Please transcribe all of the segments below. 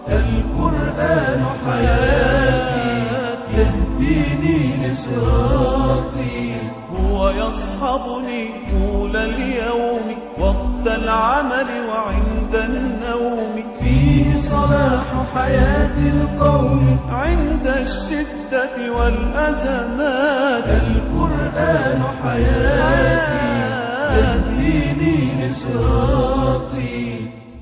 القرآن حياتي يهديني لصراطي هو يصحبني طول اليوم وقت العمل وعند النوم فيه صلاح حياة القوم عند الشدة والأزمات القرآن حياتي يهديني لصراطي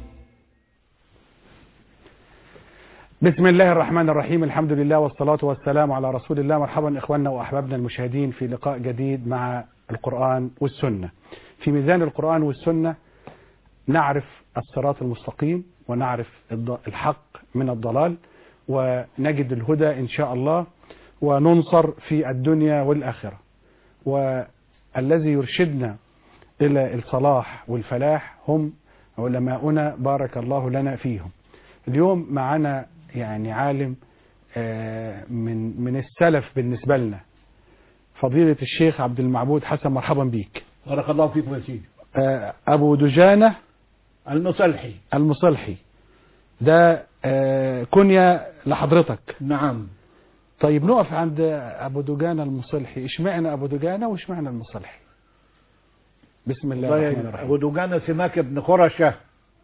بسم الله الرحمن الرحيم الحمد لله والصلاة والسلام على رسول الله مرحبا إخواننا وأحبابنا المشاهدين في لقاء جديد مع القرآن والسنة في ميزان القرآن والسنة نعرف الصراط المستقيم ونعرف الض- الحق من الضلال ونجد الهدى إن شاء الله وننصر في الدنيا والآخرة والذي يرشدنا إلى الصلاح والفلاح هم علماؤنا بارك الله لنا فيهم اليوم معنا يعني عالم آه، من من السلف بالنسبة لنا فضيلة الشيخ عبد المعبود حسن مرحبا بيك بارك الله فيكم يا سيدي آه، أبو دجانة المصلحي المصلحي ده آه، كنية لحضرتك نعم طيب نقف عند أبو دجانة المصلحي اشمعنى أبو دجانة واشمعنى المصلحي بسم الله الرحمن طيب الرحيم ابو دوجان سماك بن خرشة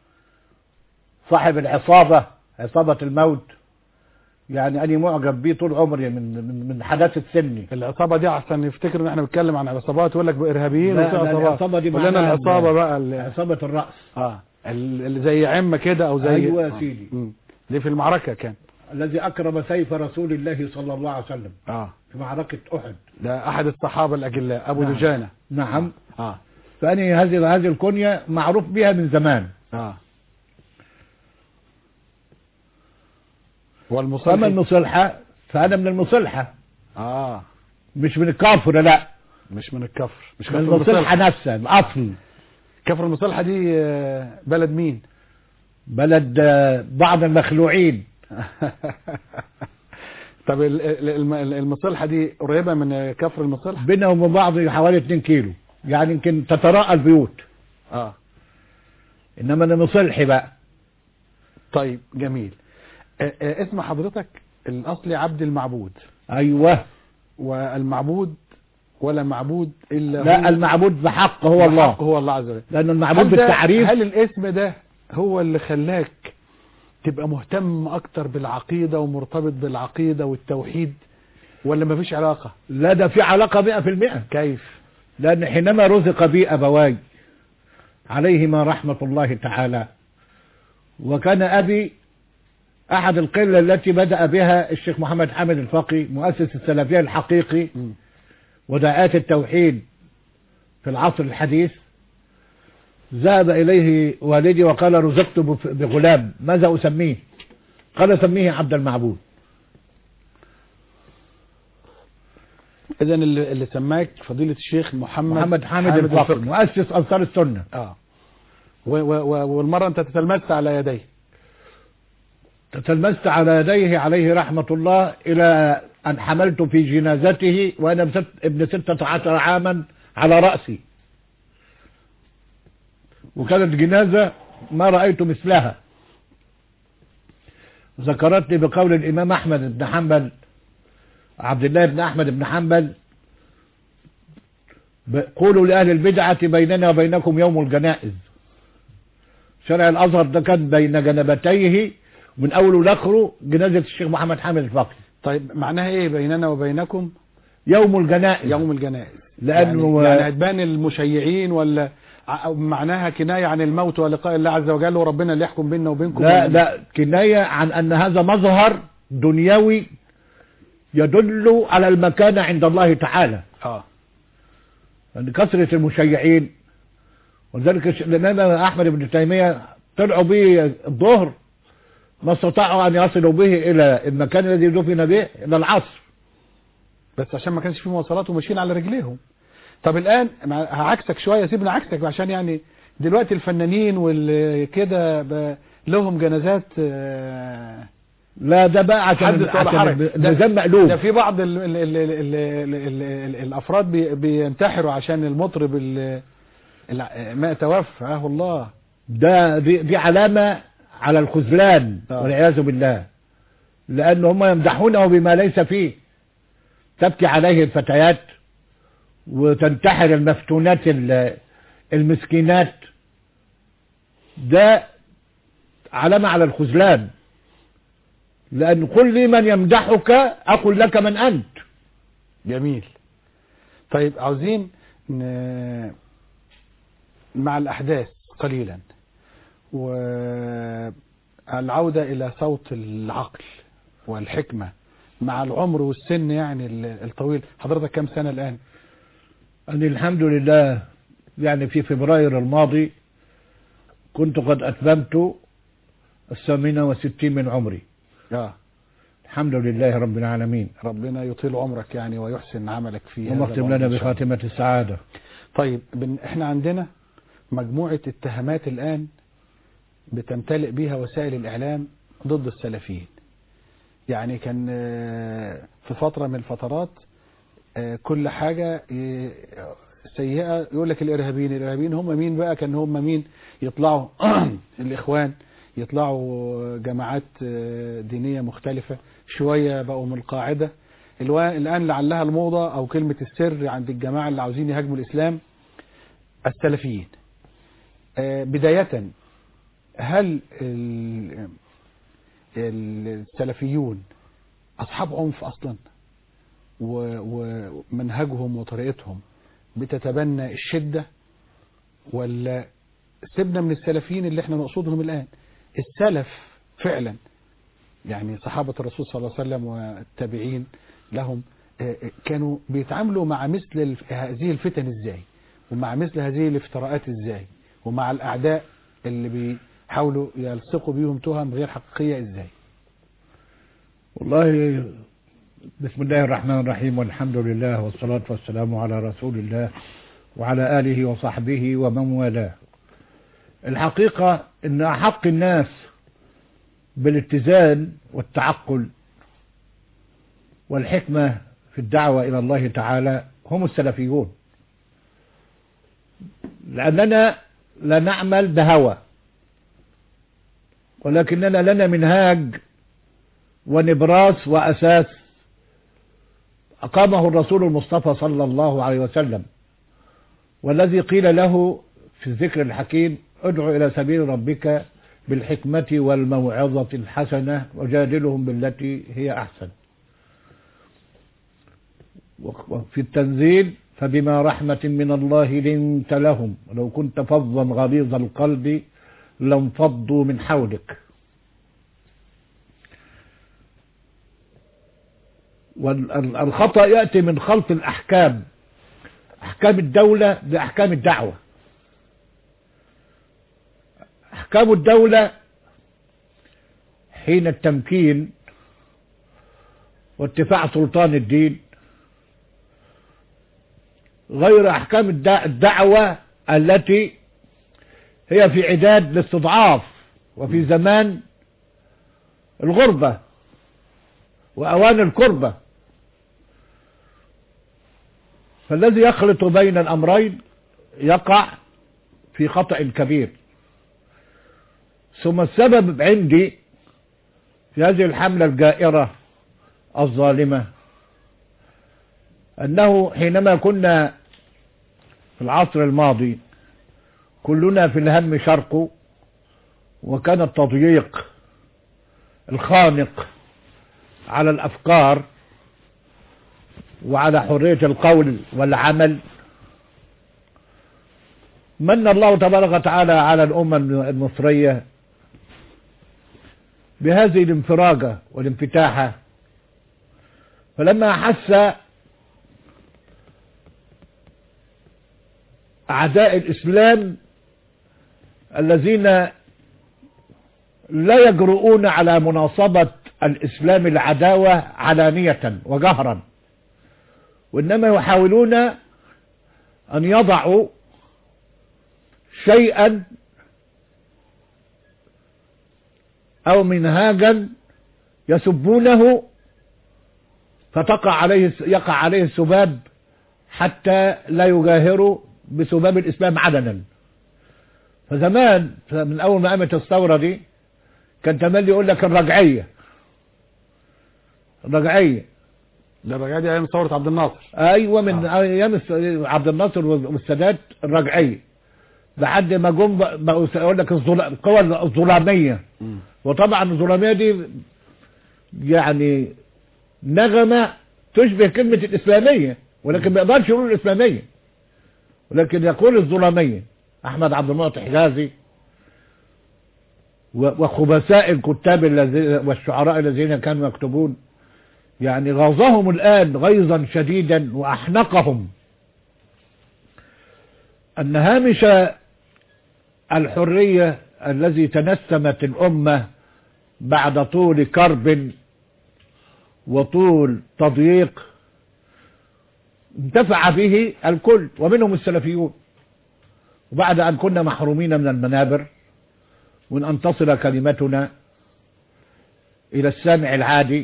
صاحب العصابة عصابة الموت يعني أنا معجب بيه طول عمري من من من حداثة سني العصابة دي عشان يفتكر ان احنا بنتكلم عن عصابات يقول لك ارهابيين لا، وفي لا، عصابات العصابة دي قول لنا معناها العصابة ال- بقى ال- عصابة الرأس اه ال- اللي زي عمة كده او زي أيوة يا آه. سيدي. مم. دي في المعركة كان الذي أكرم سيف رسول الله صلى الله عليه وسلم اه في معركة أحد ده احد الصحابة الاجلاء ابو نعم. دجانة نعم اه فأنا هذه هذه الكنية معروف بها من زمان اه أما والمصلحي المصلحة فأنا من المصلحة اه مش من الكافر لا مش من الكفر مش من كفر المصلحة المصلحة نفسها الأصل كفر المصلحة دي آه، بلد مين بلد آه، بعض المخلوعين طب ال- ال- الم- المصلحة دي قريبة من كفر المصلحة بيننا وبين بعض حوالي 2 كيلو يعني يمكن تتراءى البيوت اه انما انا مصلحي بقى طيب جميل آه، آه، اسم حضرتك الاصلي عبد المعبود ايوه والمعبود ولا معبود الا لا هو المعبود بحق هو بحق الله هو الله عز وجل لان المعبود هل ده- بالتعريف هل الاسم ده هو اللي خلاك تبقى مهتم اكتر بالعقيدة ومرتبط بالعقيدة والتوحيد ولا مفيش علاقة لا ده في علاقة 100% كيف لان حينما رزق بي ابواي عليهما رحمة الله تعالى وكان ابي احد القلة التي بدأ بها الشيخ محمد حامد الفقي مؤسس السلفية الحقيقي مم. ودعاة التوحيد في العصر الحديث ذهب إليه والدي وقال رزقت بف- بغلام ماذا أسميه قال سميه عبد المعبود اذا اللي, اللي سماك فضيلة الشيخ محمد محمد حامد الفقي مؤسس أنصار السنة اه و و و والمرة انت تتلمست على يديه تتلمست على يديه عليه رحمة الله إلى أن حملت في جنازته وأنا بست- ابن ستة عشر عاما على رأسي وكانت جنازة ما رأيت مثلها ذكرتني بقول الإمام أحمد بن حنبل عبد الله بن أحمد بن حنبل ب- قولوا لأهل البدعة بيننا وبينكم يوم الجنائز شارع الأزهر ده كان بين جنبتيه من أوله لآخره جنازة الشيخ محمد حامد الفقي طيب معناها ايه بيننا وبينكم يوم الجنائز يوم الجنائز لأنه- يعني, يعني هتبان المشيعين ولا ع- معناها كناية عن الموت ولقاء الله عز وجل وربنا اللي يحكم بيننا وبينكم لا ولا- لا كناية عن أن هذا مظهر دنيوي يدل على المكانة عند الله تعالى اه لأن كثرة المشيعين ولذلك الش- الإمام أحمد بن تيمية طلعوا به الظهر ما استطاعوا أن يصلوا به إلى المكان الذي دفن به إلى العصر بس عشان ما كانش في مواصلات وماشيين على رجليهم طب الان مع- هعكسك شويه سيبنا عكسك عشان يعني دلوقتي الفنانين والكده ب- لهم جنازات آه، لا ده بقى عشان حدث ولا عشان حرج الميزان مقلوب ده في بعض ال ال ال ال ال ال ال الافراد بي بينتحروا عشان المطرب ال- ال- ما توفاه الله ده دي, دي علامة على الخذلان آه. والعياذ بالله لأن هم يمدحونه بما ليس فيه تبكي عليه الفتيات وتنتحر المفتونات ال- المسكينات ده علامة على الخذلان لأن قل لي من يمدحك أقول لك من أنت جميل طيب عاوزين ن... مع الأحداث قليلا والعودة إلى صوت العقل والحكمة مع العمر والسن يعني ال- الطويل حضرتك كم سنة الآن أنا الحمد لله يعني في فبراير الماضي كنت قد أتممت الثامنة وستين من عمري آه. الحمد لله رب العالمين ربنا يطيل عمرك يعني ويحسن عملك في هذا ومختم العمر لنا إن شاء الله. بخاتمة السعادة طيب بن... احنا عندنا مجموعة اتهامات الآن بتمتلئ بها وسائل الإعلام ضد السلفيين يعني كان آه، في فترة من الفترات آه، كل حاجة ي- سيئة يقول لك الإرهابيين الإرهابيين هم مين بقى كان هم مين يطلعوا الإخوان يطلعوا جماعات آه، دينية مختلفة شوية بقوا من القاعدة الوا- الآن لعلها الموضة أو كلمة السر عند الجماعة اللي عاوزين يهاجموا الإسلام السلفيين آه، بداية هل ال- السلفيون أصحاب عنف أصلا و- ومنهجهم وطريقتهم بتتبنى الشدة ولا سيبنا من السلفيين اللي احنا نقصدهم الآن السلف فعلا يعني صحابة الرسول صلى الله عليه وسلم والتابعين لهم آه، آه، كانوا بيتعاملوا مع مثل الف- هذه الفتن ازاي ومع مثل هذه الافتراءات ازاي ومع الأعداء اللي بيحاولوا يلصقوا بيهم تهم غير حقيقية ازاي والله بسم الله الرحمن الرحيم والحمد لله والصلاة والسلام على رسول الله وعلى آله وصحبه ومن والاه الحقيقة ان أحق الناس بالاتزان والتعقل والحكمة في الدعوة إلى الله تعالى هم السلفيون لأننا لا نعمل بهوى ولكننا لنا منهاج ونبراس وأساس أقامه الرسول المصطفى صلى الله عليه وسلم والذي قيل له في الذكر الحكيم ادعو إلى سبيل ربك بالحكمة والموعظة الحسنة وجادلهم بالتي هي أحسن وفي التنزيل فبما رحمة من الله لنت لهم ولو كنت فظا غليظ القلب لانفضوا من حولك والخطأ يأتي من خلط الأحكام أحكام الدولة بأحكام الدعوة أحكام الدولة حين التمكين وارتفاع سلطان الدين غير أحكام الدع- الدعوة التي هي في عداد الاستضعاف وفي زمان الغربة وأوان الكربة فالذي يخلط بين الأمرين يقع في خطأ كبير ثم السبب عندي في هذه الحملة الجائرة الظالمة أنه حينما كنا في العصر الماضي كلنا في الهم شرق وكان التضييق الخانق على الأفكار وعلى حرية القول والعمل من الله تبارك وتعالى على الأمة المصرية بهذه الانفراجة والانفتاحة فلما أحس أعداء الإسلام الذين لا يجرؤون على مناصبة الإسلام العداوة علانية وجهرا وإنما يحاولون أن يضعوا شيئا أو منهاجا يسبونه فتقع عليه يقع عليه السباب حتى لا يجاهروا بسباب الإسلام علنا فزمان من أول ما قامت الثورة دي كان تملي يقول لك الرجعية الرجعية ده الرجعيه دي ايام ثوره عبد الناصر ايوه من ايام الس- عبد الناصر والسادات الرجعيه لحد ما جم بق- بقوا يقول لك الظل- القوى الظلاميه وطبعا الظلاميه دي يعني نغمه تشبه كلمه الاسلاميه ولكن ما يقدرش يقول الاسلاميه ولكن يقول الظلاميه احمد عبد المعطي حجازي و- وخبثاء الكتاب الذين والشعراء الذين كانوا يكتبون يعني غاظهم الآن غيظا شديدا وأحنقهم أن هامش الحرية الذي تنسمت الأمة بعد طول كرب وطول تضييق انتفع به الكل ومنهم السلفيون وبعد أن كنا محرومين من المنابر وأن أن تصل كلمتنا إلى السامع العادي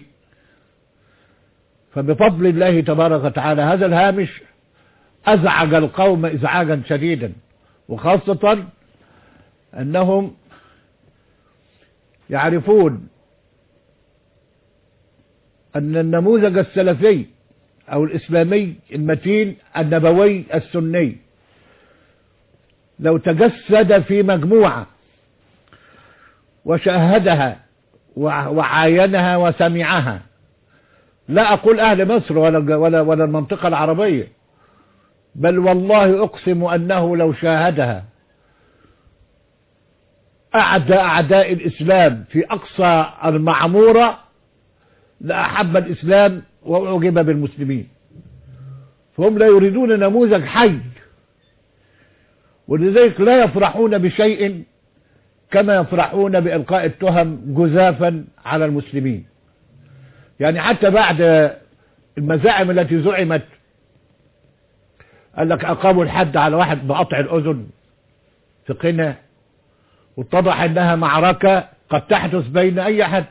فبفضل الله تبارك وتعالى هذا الهامش أزعج القوم إزعاجا شديدا وخاصة أنهم يعرفون أن النموذج السلفي أو الإسلامي المتين النبوي السني لو تجسد في مجموعة وشاهدها وع- وعاينها وسمعها لا أقول أهل مصر ولا, ولا, ولا المنطقة العربية بل والله أقسم أنه لو شاهدها أعدى أعداء الإسلام في أقصى المعمورة لأحب الإسلام وأعجب بالمسلمين فهم لا يريدون نموذج حي ولذلك لا يفرحون بشيء كما يفرحون بإلقاء التهم جزافا على المسلمين يعني حتى بعد المزاعم التي زعمت قال لك أقاموا الحد على واحد بقطع الأذن في قنا واتضح انها معركة قد تحدث بين اي حد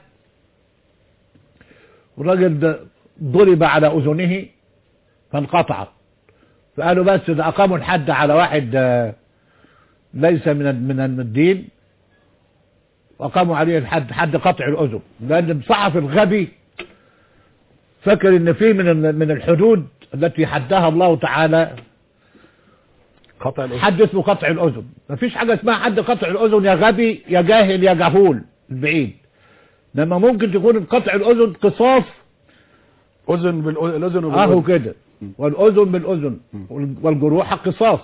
والراجل ده ضرب على اذنه فانقطعت فقالوا بس ده اقاموا الحد على واحد آه، ليس من من الدين واقاموا عليه الحد حد قطع الاذن لان الصحفي الغبي فاكر ان في من ال- من الحدود التي حدها الله تعالى قطع الأذن. حد اسمه قطع الاذن مفيش حاجه اسمها حد قطع الاذن يا غبي يا جاهل يا جهول البعيد لما ممكن تكون قطع الاذن قصاص اذن بالاذن اهو وبالاذن كده والاذن بالاذن وال- والجروح قصاص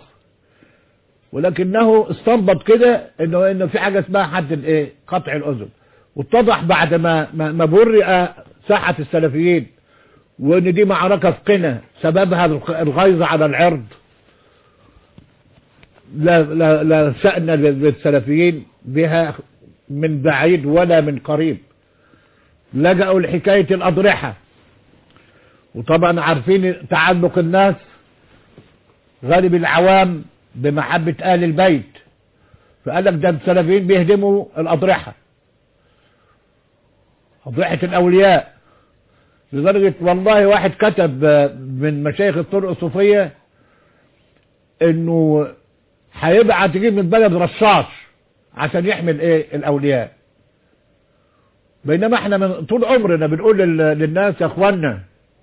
ولكنه استنبط كده انه انه في حاجه اسمها حد الايه قطع الاذن واتضح بعد ما ما, ما برئ ساحه السلفيين وان دي معركه في قنا سببها الغ- الغيظ على العرض لا لا لا شأن للسلفيين بها من بعيد ولا من قريب لجأوا لحكاية الأضرحة وطبعا عارفين تعلق الناس غالب العوام بمحبة آل البيت فقال لك ده السلفيين بيهدموا الأضرحة أضرحة الأولياء لدرجة والله واحد كتب آه، من مشايخ الطرق الصوفية انه هيبعت يجيب من بلد رشاش عشان يحمل ايه الاولياء بينما احنا من طول عمرنا بنقول لل- للناس يا اخوانا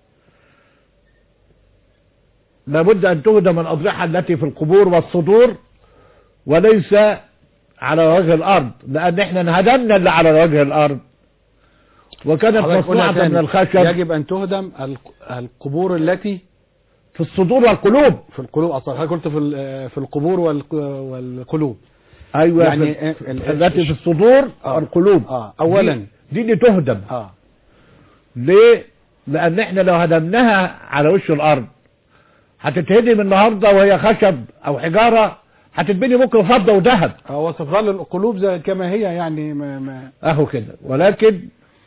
لابد ان تهدم الاضرحه التي في القبور والصدور وليس على وجه الارض لان احنا انهدمنا اللي على وجه الارض وكانت حضرتك قلنا مصنوعه تاني، من الخشب يجب ان تهدم الق- القبور التي في الصدور والقلوب في القلوب اصلا حضرتك قلت في ال- في القبور والق- والقلوب ايوه يعني يعني ال- ال- التي في الصدور آه. والقلوب اه اولا دي, دي اللي تهدم اه ليه لان احنا لو هدمناها على وش الارض هتتهدم النهارده وهي خشب او حجاره هتتبني بكره فضه وذهب هو ستظل القلوب زي كما هي يعني ما ما اهو كده ولكن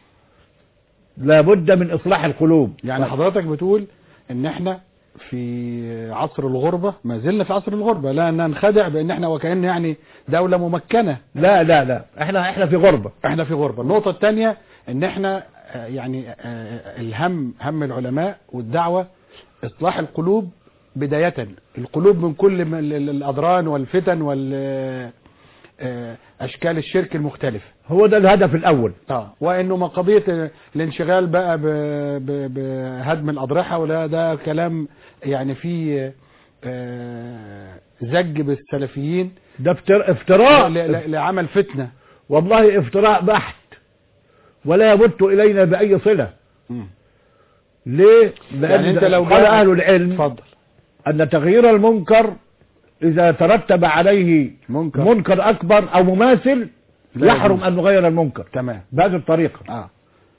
لابد من اصلاح القلوب يعني حضرتك بتقول ان احنا في عصر الغربة ما زلنا في عصر الغربة لا ننخدع بان احنا وكأن يعني دولة ممكنة لا لا لا احنا احنا في غربه احنا في غربة النقطة الثانية ان احنا آه، يعني آه، الهم هم العلماء والدعوة اصلاح القلوب بداية القلوب من كل م- ال- ال- الاضران والفتن وال آه، اشكال الشرك المختلفه هو ده الهدف الاول اه وانه ما قضيه الانشغال بقى ب- ب- بهدم الاضرحه ولا ده كلام يعني فيه آه، زج بالسلفيين ده افتر- افتراء ل- ل- لعمل فتنه والله افتراء بحت ولا يمت الينا باي صله ليه لان يعني انت لو قال جاء- اهل العلم اتفضل ان تغيير المنكر اذا ترتب عليه منكر. منكر اكبر او مماثل لا يحرم يجوز. ان نغير المنكر تمام بهذه الطريقه اه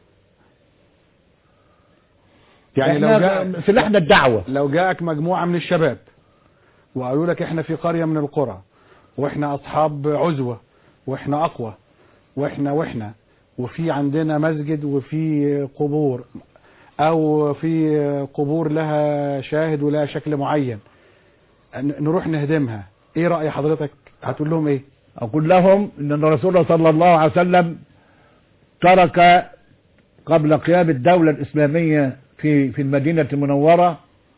يعني إحنا لو جاء سلاحنا الدعوه لو جاءك مجموعة من الشباب وقالوا لك احنا في قرية من القرى واحنا اصحاب عزوة واحنا اقوى واحنا واحنا وفي عندنا مسجد وفي قبور او في قبور لها شاهد ولها شكل معين ن- نروح نهدمها ايه رأي حضرتك هتقول لهم ايه اقول لهم ان الرسول صلى الله عليه وسلم ترك قبل قيام الدولة الإسلامية في في المدينة المنورة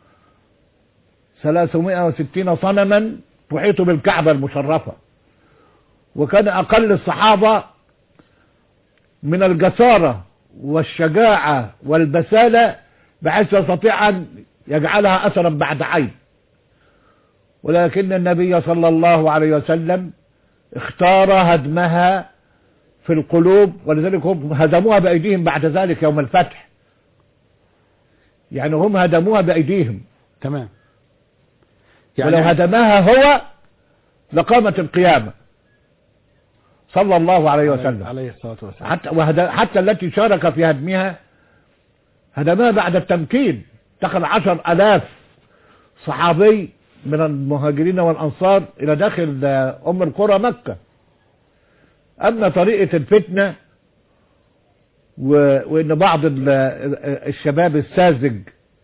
360 صنما تحيط بالكعبة المشرفة وكان أقل الصحابة من الجسارة والشجاعة والبسالة بحيث يستطيع أن يجعلها أثرا بعد عين ولكن النبي صلى الله عليه وسلم اختار هدمها في القلوب ولذلك هم هدموها بأيديهم بعد ذلك يوم الفتح يعني هم هدموها بأيديهم تمام ولو هدمها هو لقامت القيامة صلى الله عليه وسلم عليه الصلاة والسلام حتى وهد... حتى التي شارك في هدمها هدمها بعد التمكين دخل عشر ألاف صحابي من المهاجرين والأنصار إلى داخل آه، أم القرى مكة أما طريقة الفتنة و... وإن بعض ال... الشباب الساذج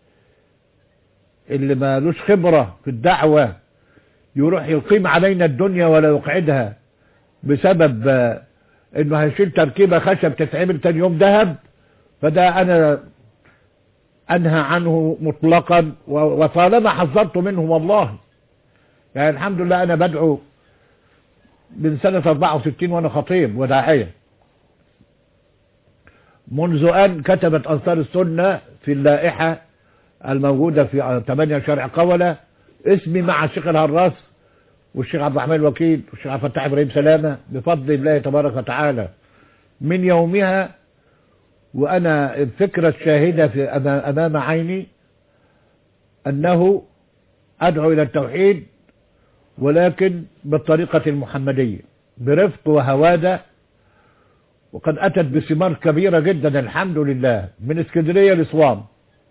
اللي مالوش خبرة في الدعوة يروح يقيم علينا الدنيا ولا يقعدها بسبب آه، انه هيشيل تركيبه خشب تتعمل تاني يوم ذهب فده انا انهى عنه مطلقا و- وطالما حذرت منه والله يعني الحمد لله انا بدعو من سنة 64 وانا خطيب وداعية منذ ان كتبت انصار السنة في اللائحة الموجودة في 8 شارع قولة اسمي مع الشيخ الهراس والشيخ عبد الرحمن الوكيل والشيخ عبد الفتاح ابراهيم سلامه بفضل الله تبارك وتعالى من يومها وانا الفكره الشاهده في أما- امام عيني انه ادعو الى التوحيد ولكن بالطريقه المحمديه برفق وهواده وقد اتت بثمار كبيره جدا الحمد لله من اسكندريه لاسوان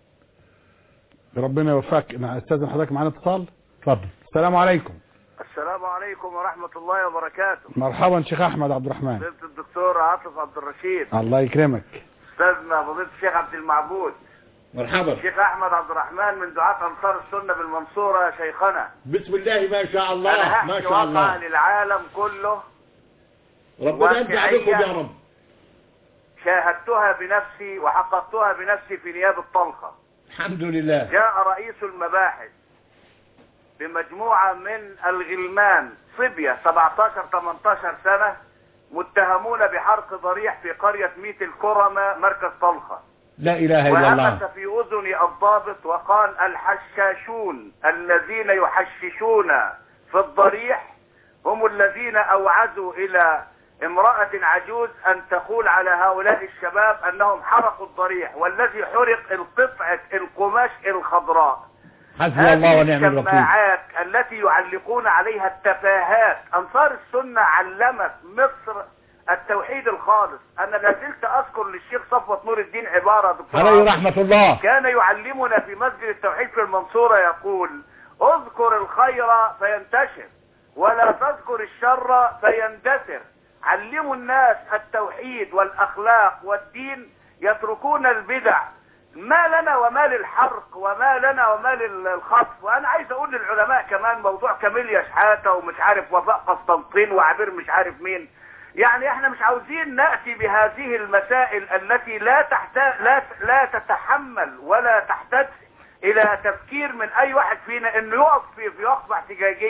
ربنا يوفقك مع استاذ حضرتك معانا اتصال اتفضل السلام عليكم السلام عليكم ورحمة الله وبركاته مرحبا شيخ احمد عبد الرحمن فضيلة الدكتور عاطف عبد الرشيد الله يكرمك استاذنا فضيلة الشيخ عبد المعبود مرحبا الشيخ احمد عبد الرحمن من دعاة انصار السنة بالمنصورة يا شيخنا بسم الله ما شاء الله انا ما هحكي شاء واقع الله للعالم كله ربنا يرجع بكم يا رب شاهدتها بنفسي وحققتها بنفسي في نيابة طلقة الحمد لله جاء رئيس المباحث بمجموعة من الغلمان صبية 17 18 سنة متهمون بحرق ضريح في قرية ميت الكرمة مركز طلخة لا اله الا الله وهمس في اذني الضابط وقال الحشاشون الذين يحششون في الضريح هم الذين اوعزوا الى امرأة عجوز ان تقول على هؤلاء الشباب انهم حرقوا الضريح والذي حرق القطعة القماش الخضراء حسبي الله هذه ونعم الوكيل الشماعات التي يعلقون عليها التفاهات انصار السنة علمت مصر التوحيد الخالص انا لا زلت اذكر للشيخ صفوة نور الدين عبارة دكتور عليه عاطف. رحمة الله كان يعلمنا في مسجد التوحيد في المنصورة يقول اذكر الخير فينتشر ولا تذكر الشر فيندثر علموا الناس التوحيد والاخلاق والدين يتركون البدع ما لنا وما للحرق وما لنا وما للخطف وانا عايز اقول للعلماء كمان موضوع كاميليا شحاته ومش عارف وفاء قسطنطين وعبير مش عارف مين يعني احنا مش عاوزين ناتي بهذه المسائل التي لا تحتاج لا لا تتحمل ولا تحتاج الى تفكير من اي واحد فينا انه يقف في في وقفه احتجاجيه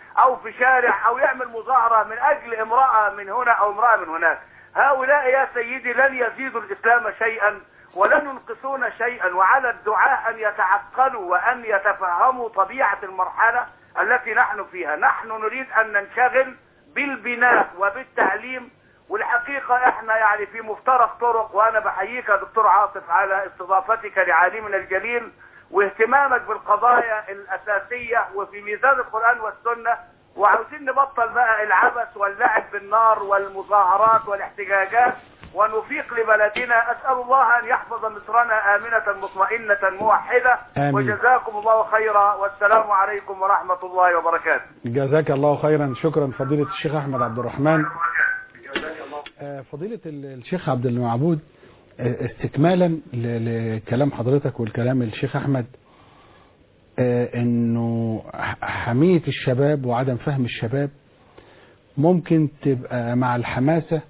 او في شارع او يعمل مظاهرة من اجل امرأة من هنا او امرأة من هناك هؤلاء يا سيدي لن يزيدوا الاسلام شيئا ولن ينقصون شيئا وعلى الدعاء ان يتعقلوا وان يتفهموا طبيعة المرحلة التي نحن فيها نحن نريد ان ننشغل بالبناء وبالتعليم والحقيقة احنا يعني في مفترق طرق وانا بحييك يا دكتور عاطف على استضافتك لعالمنا الجليل واهتمامك بالقضايا الاساسية وفي ميزان القرآن والسنة وعاوزين نبطل بقى العبث واللعب بالنار والمظاهرات والاحتجاجات ونفيق لبلدنا اسأل الله ان يحفظ مصرنا امنة مطمئنة موحدة آمين. وجزاكم الله خيرا والسلام عليكم ورحمة الله وبركاته جزاك الله خيرا شكرا فضيلة الشيخ أحمد عبد الرحمن آه، فضيلة ال- الشيخ عبد المعبود آه، استكمالا ل- لكلام حضرتك والكلام الشيخ أحمد آه، انه ح- حمية الشباب وعدم فهم الشباب ممكن تبقى مع الحماسة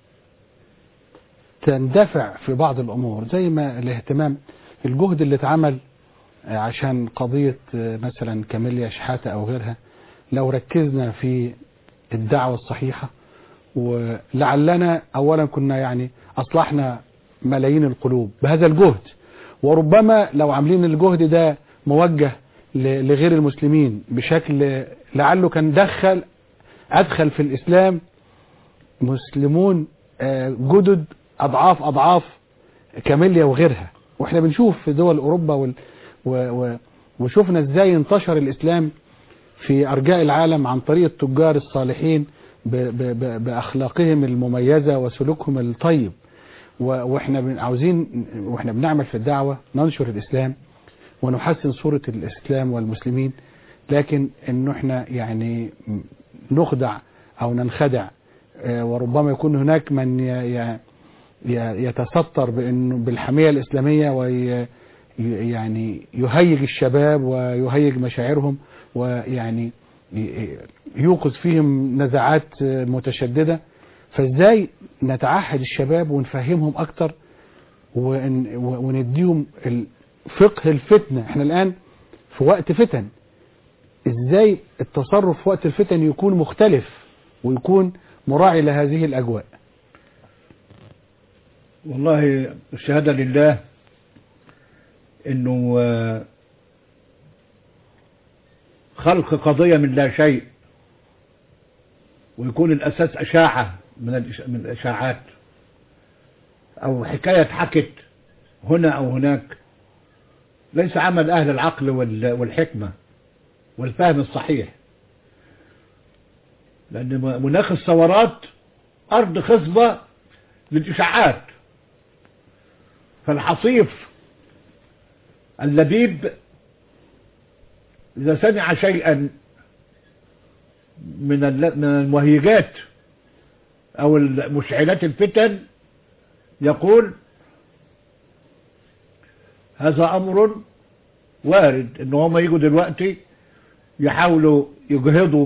تندفع في بعض الامور زي ما الاهتمام الجهد اللي اتعمل آه، عشان قضية آه، مثلا كاميليا شحاتة او غيرها لو ركزنا في الدعوة الصحيحة ولعلنا اولا كنا يعني اصلحنا ملايين القلوب بهذا الجهد وربما لو عاملين الجهد ده موجه ل- لغير المسلمين بشكل لعله كان دخل ادخل في الاسلام مسلمون آه، جدد اضعاف اضعاف كاميليا وغيرها واحنا بنشوف في دول اوروبا وال و و وشفنا ازاي انتشر الاسلام في ارجاء العالم عن طريق التجار الصالحين ب ب ب باخلاقهم المميزه وسلوكهم الطيب و- واحنا بن- عاوزين واحنا بنعمل في الدعوه ننشر الاسلام ونحسن صوره الاسلام والمسلمين لكن انه احنا يعني نخدع او ننخدع آه، وربما يكون هناك من ي- ي- ي- يتستر بانه بالحميه الاسلاميه وي ي- يعني يهيج الشباب ويهيج مشاعرهم ويعني ي- يوقظ فيهم نزعات آه، متشدده فازاي نتعهد الشباب ونفهمهم اكتر ون- ونديهم ال- فقه الفتنه احنا الان في وقت فتن ازاي التصرف في وقت الفتن يكون مختلف ويكون مراعي لهذه الاجواء والله الشهادة لله انه آه، خلق قضية من لا شيء ويكون الاساس اشاعة من الإش- من الاشاعات او حكاية حكت هنا او هناك ليس عمل اهل العقل وال- والحكمة والفهم الصحيح لان م- مناخ الثورات ارض خصبة للاشاعات فالحصيف اللبيب إذا سمع شيئا من الل- من المهيجات أو مشعلات الفتن يقول هذا أمر وارد إن هم يجوا دلوقتي يحاولوا يجهضوا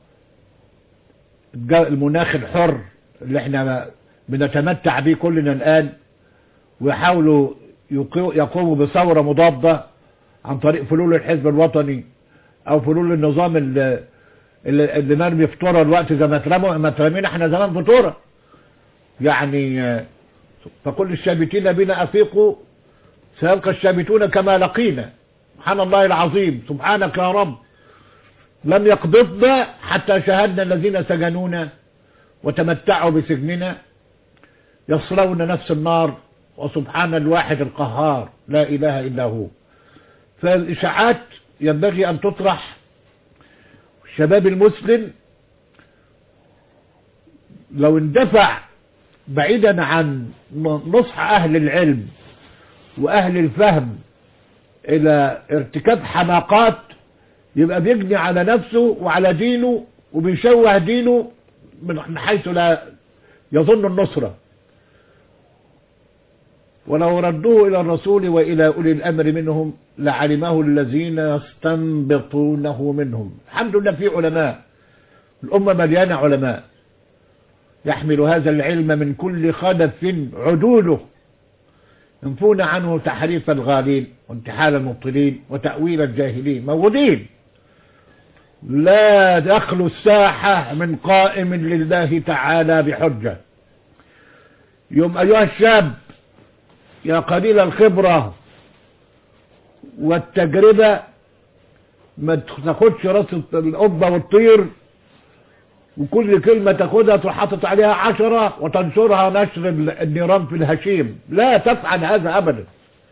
الج- المناخ الحر اللي احنا بنتمتع به كلنا الآن ويحاولوا يقو- يقوموا بثورة مضادة عن طريق فلول الحزب الوطني او فلول النظام اللي, اللي, اللي مرمي فطورة الوقت زي ما اترموا ما اترمينا احنا زمان فطورة يعني آه، فكل الشابتين بنا افيقوا سيبقى الشابتون كما لقينا سبحان الله العظيم سبحانك يا رب لم يقبضنا حتى شاهدنا الذين سجنونا وتمتعوا بسجننا يصلون نفس النار وسبحان الواحد القهار لا إله إلا هو فالإشاعات ينبغي أن تطرح الشباب المسلم لو اندفع بعيدا عن نصح أهل العلم وأهل الفهم إلى ارتكاب حماقات يبقى بيجني على نفسه وعلى دينه وبيشوه دينه من حيث لا يظن النصره ولو ردوه إلى الرسول وإلى أولي الأمر منهم لعلمه الذين يستنبطونه منهم الحمد لله في علماء الأمة مليانة علماء يحمل هذا العلم من كل خلف عدوله ينفون عنه تحريف الغالين وانتحال المبطلين وتأويل الجاهلين موجودين لا يخلو الساحة من قائم لله تعالى بحجة يوم أيها الشاب يا قليل الخبرة والتجربة ما تاخدش راس القبة والطير وكل كلمة تاخدها تروح حاطط عليها عشرة وتنشرها نشر النيران في الهشيم لا تفعل هذا أبدا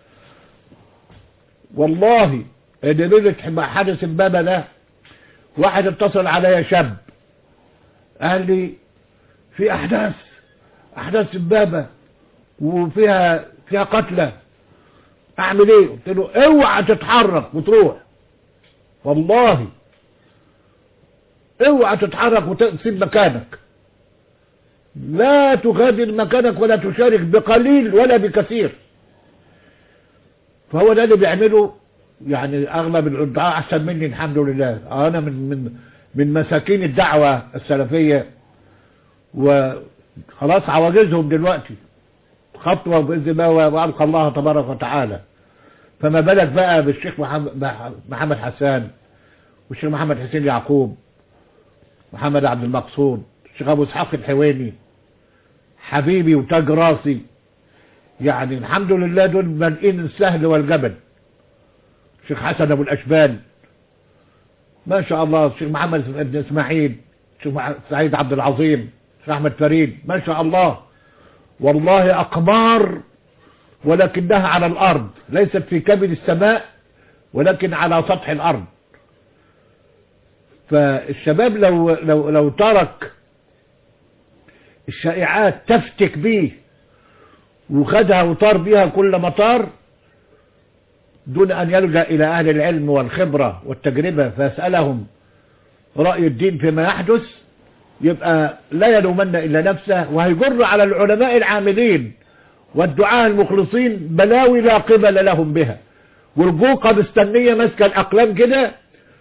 والله ان ليلة مع حادث امبابة ده واحد اتصل عليا شاب قال لي في احداث احداث امبابة وفيها فيها قتلى اعمل ايه قلت له اوعى تتحرك وتروح والله اوعى تتحرك وتسيب مكانك لا تغادر مكانك ولا تشارك بقليل ولا بكثير فهو ده اللي بيعمله يعني اغلب الدعاء احسن مني الحمد لله انا من من من مساكين الدعوه السلفيه وخلاص عواجزهم دلوقتي خطوه باذن الله والقى الله تبارك وتعالى فما بالك بقى بالشيخ محمد محمد حسان والشيخ محمد حسين يعقوب محمد عبد المقصود الشيخ ابو اسحاق الحويني حبيبي وتاج راسي يعني الحمد لله دول ملئين السهل والجبل الشيخ حسن ابو الاشبال ما شاء الله الشيخ محمد بن اسماعيل الشيخ سعيد عبد العظيم الشيخ احمد فريد ما شاء الله والله اقمار ولكنها على الارض ليست في كبد السماء ولكن على سطح الارض فالشباب لو لو لو ترك الشائعات تفتك بيه وخدها وطار بيها كل مطار دون أن يلجأ إلى أهل العلم والخبرة والتجربة فيسألهم رأي الدين فيما يحدث يبقى لا يلومن إلا نفسه وهيجر على العلماء العاملين والدعاء المخلصين بلاوي لا قبل لهم بها والجوقة مستنية ماسكة الأقلام كده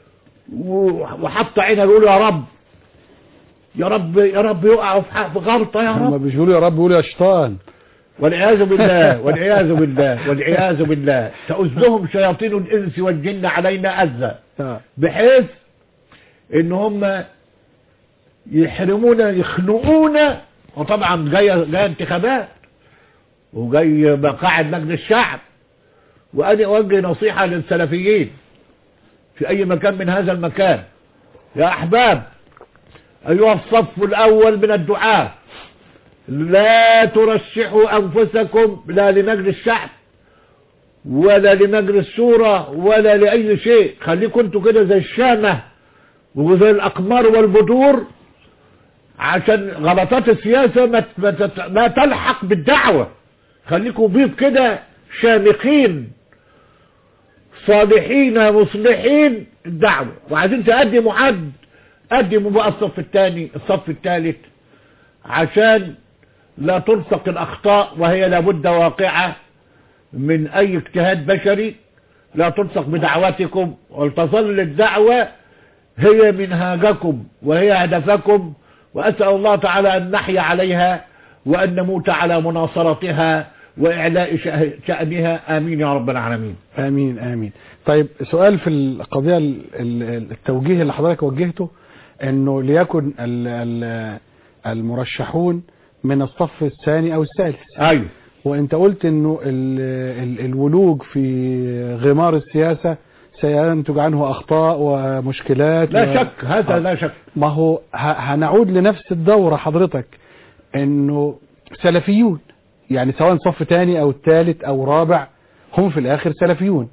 وحط عينها يقول يا رب يا رب يا رب يقعوا في غلطة يا هم رب مش بيقولوا يا رب بيقولوا يا شيطان والعياذ بالله والعياذ بالله والعياذ بالله تؤذهم شياطين الإنس والجن علينا أذى آه. بحيث ان هم يحرمونا يخنقونا وطبعا جايه جايه انتخابات وجاي مقاعد مجلس الشعب وانا اوجه نصيحه للسلفيين في اي مكان من هذا المكان يا احباب ايها الصف الاول من الدعاه لا ترشحوا انفسكم لا لمجلس الشعب ولا لمجلس شورى ولا لاي شيء خليكم انتوا كده زي الشامه وزي الاقمار والبدور عشان غلطات السياسة ما, ما, تت- ما تلحق بالدعوة خليكم بيض كده شامخين صالحين مصلحين الدعوة وعايزين تقدموا حد قدموا بقى الصف الثاني الصف الثالث عشان لا تلصق الأخطاء وهي لابد واقعة من أي اجتهاد بشري لا تلصق بدعواتكم ولتظل الدعوة هي منهاجكم وهي هدفكم وأسأل الله تعالى أن نحيا عليها وأن نموت على مناصرتها وإعلاء شه- شأنها آمين يا رب العالمين امين امين طيب سؤال في القضيه ال- ال- التوجيه اللي حضرتك وجهته انه ليكن ال- ال- المرشحون من الصف الثاني او الثالث أيوه وانت قلت انه ال ال الولوج في غمار السياسه سينتج عنه اخطاء ومشكلات لا و- شك هذا آه. لا شك ما هو ه- هنعود لنفس الدورة حضرتك انه سلفيون يعني سواء صف تاني او الثالث او رابع هم في الاخر سلفيون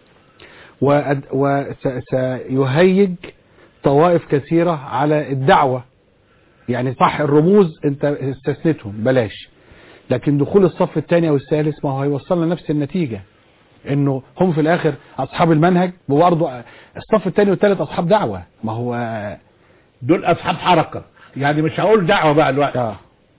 وسيهيج طوائف كثيرة على الدعوة يعني صح الرموز انت استثنتهم بلاش لكن دخول الصف الثاني او الثالث ما هو هيوصلنا نفس النتيجة انه هم في الاخر اصحاب المنهج وبرضه الصف الثاني والثالث اصحاب دعوة ما هو دول أصحاب حركة يعني مش هقول دعوة بقى الوقت اه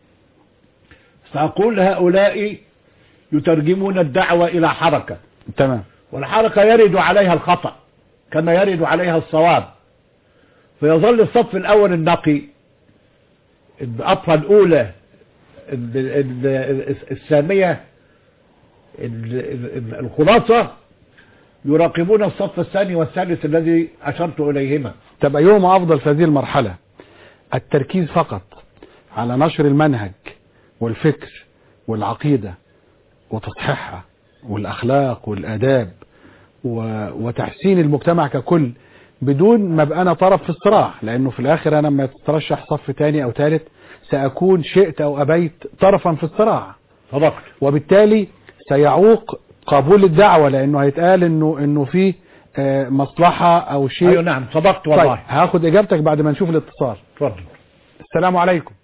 سأقول هؤلاء يترجمون الدعوة إلى حركة تمام والحركة يرد عليها الخطأ كما يرد عليها الصواب فيظل الصف الأول النقي الأطفى الأولى ال- ال- ال- السامية ال- ال- الخلاصة يراقبون الصف الثاني والثالث الذي أشرت إليهما طب أيهما أفضل في هذه المرحلة التركيز فقط على نشر المنهج والفكر والعقيدة وتصحيحها والأخلاق والآداب و- وتحسين المجتمع ككل بدون ما ابقى انا طرف في الصراع لانه في الاخر انا لما تترشح صف تاني او ثالث ساكون شئت او ابيت طرفا في الصراع صدقت وبالتالي سيعوق قبول الدعوة لانه هيتقال انه انه في آه، مصلحة او شيء ايوه نعم صدقت طيب والله هاخد اجابتك بعد ما نشوف الاتصال اتفضل السلام عليكم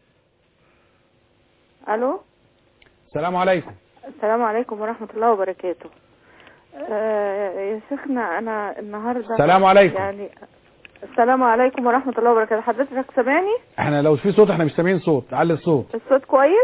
الو السلام عليكم السلام عليكم ورحمة الله وبركاته آه يا شيخنا انا النهارده السلام عليكم. يعني السلام عليكم ورحمة الله وبركاته حضرتك سامعني احنا لو في صوت احنا مش سامعين صوت علي الصوت الصوت كويس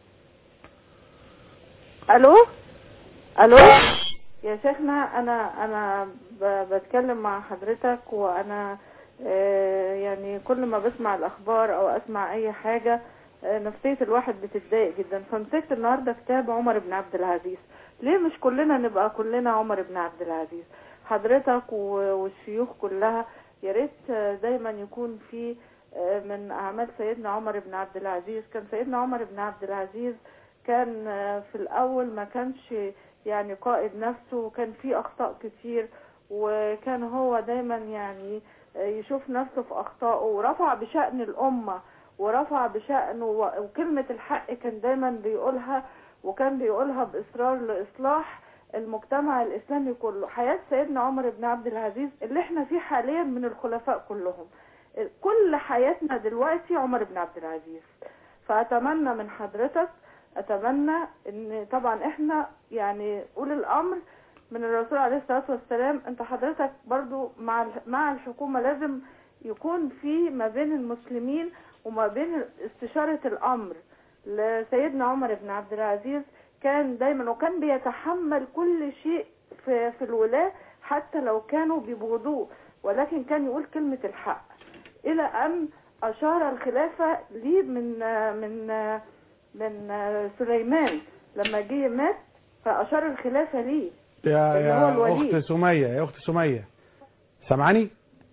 الو الو يا شيخنا انا انا ب- بتكلم مع حضرتك وانا آه، يعني كل ما بسمع الاخبار او اسمع اي حاجة آه، نفسية الواحد بتتضايق جدا فمسكت النهاردة كتاب عمر بن عبد العزيز ليه مش كلنا نبقى كلنا عمر بن عبد العزيز حضرتك و- والشيوخ كلها يا ريت آه، دايما يكون في آه، من اعمال سيدنا عمر بن عبد العزيز كان سيدنا عمر بن عبد العزيز كان آه، في الاول ما كانش يعني قائد نفسه وكان في اخطاء كتير وكان هو دايما يعني آه، يشوف نفسه في اخطائه ورفع بشأن الامة ورفع بشأنه و- وكلمة الحق كان دايما بيقولها وكان بيقولها بإصرار لإصلاح المجتمع الإسلامي كله حياة سيدنا عمر بن عبد العزيز اللي احنا فيه حاليا من الخلفاء كلهم كل حياتنا دلوقتي عمر بن عبد العزيز فأتمنى من حضرتك أتمنى إن طبعا احنا يعني أولي الأمر من الرسول عليه الصلاة والسلام انت حضرتك برضو مع ال- مع الحكومة لازم يكون في ما بين المسلمين وما بين استشارة الأمر لسيدنا عمر بن عبد العزيز كان دايما وكان بيتحمل كل شيء في, في الولاة حتى لو كانوا بيبغضوه ولكن كان يقول كلمة الحق إلى أن أشار الخلافة لي من من من سليمان لما جه مات فأشار الخلافة ليه يا اللي هو يا الوليد. اخت سمية يا اخت سمية سامعاني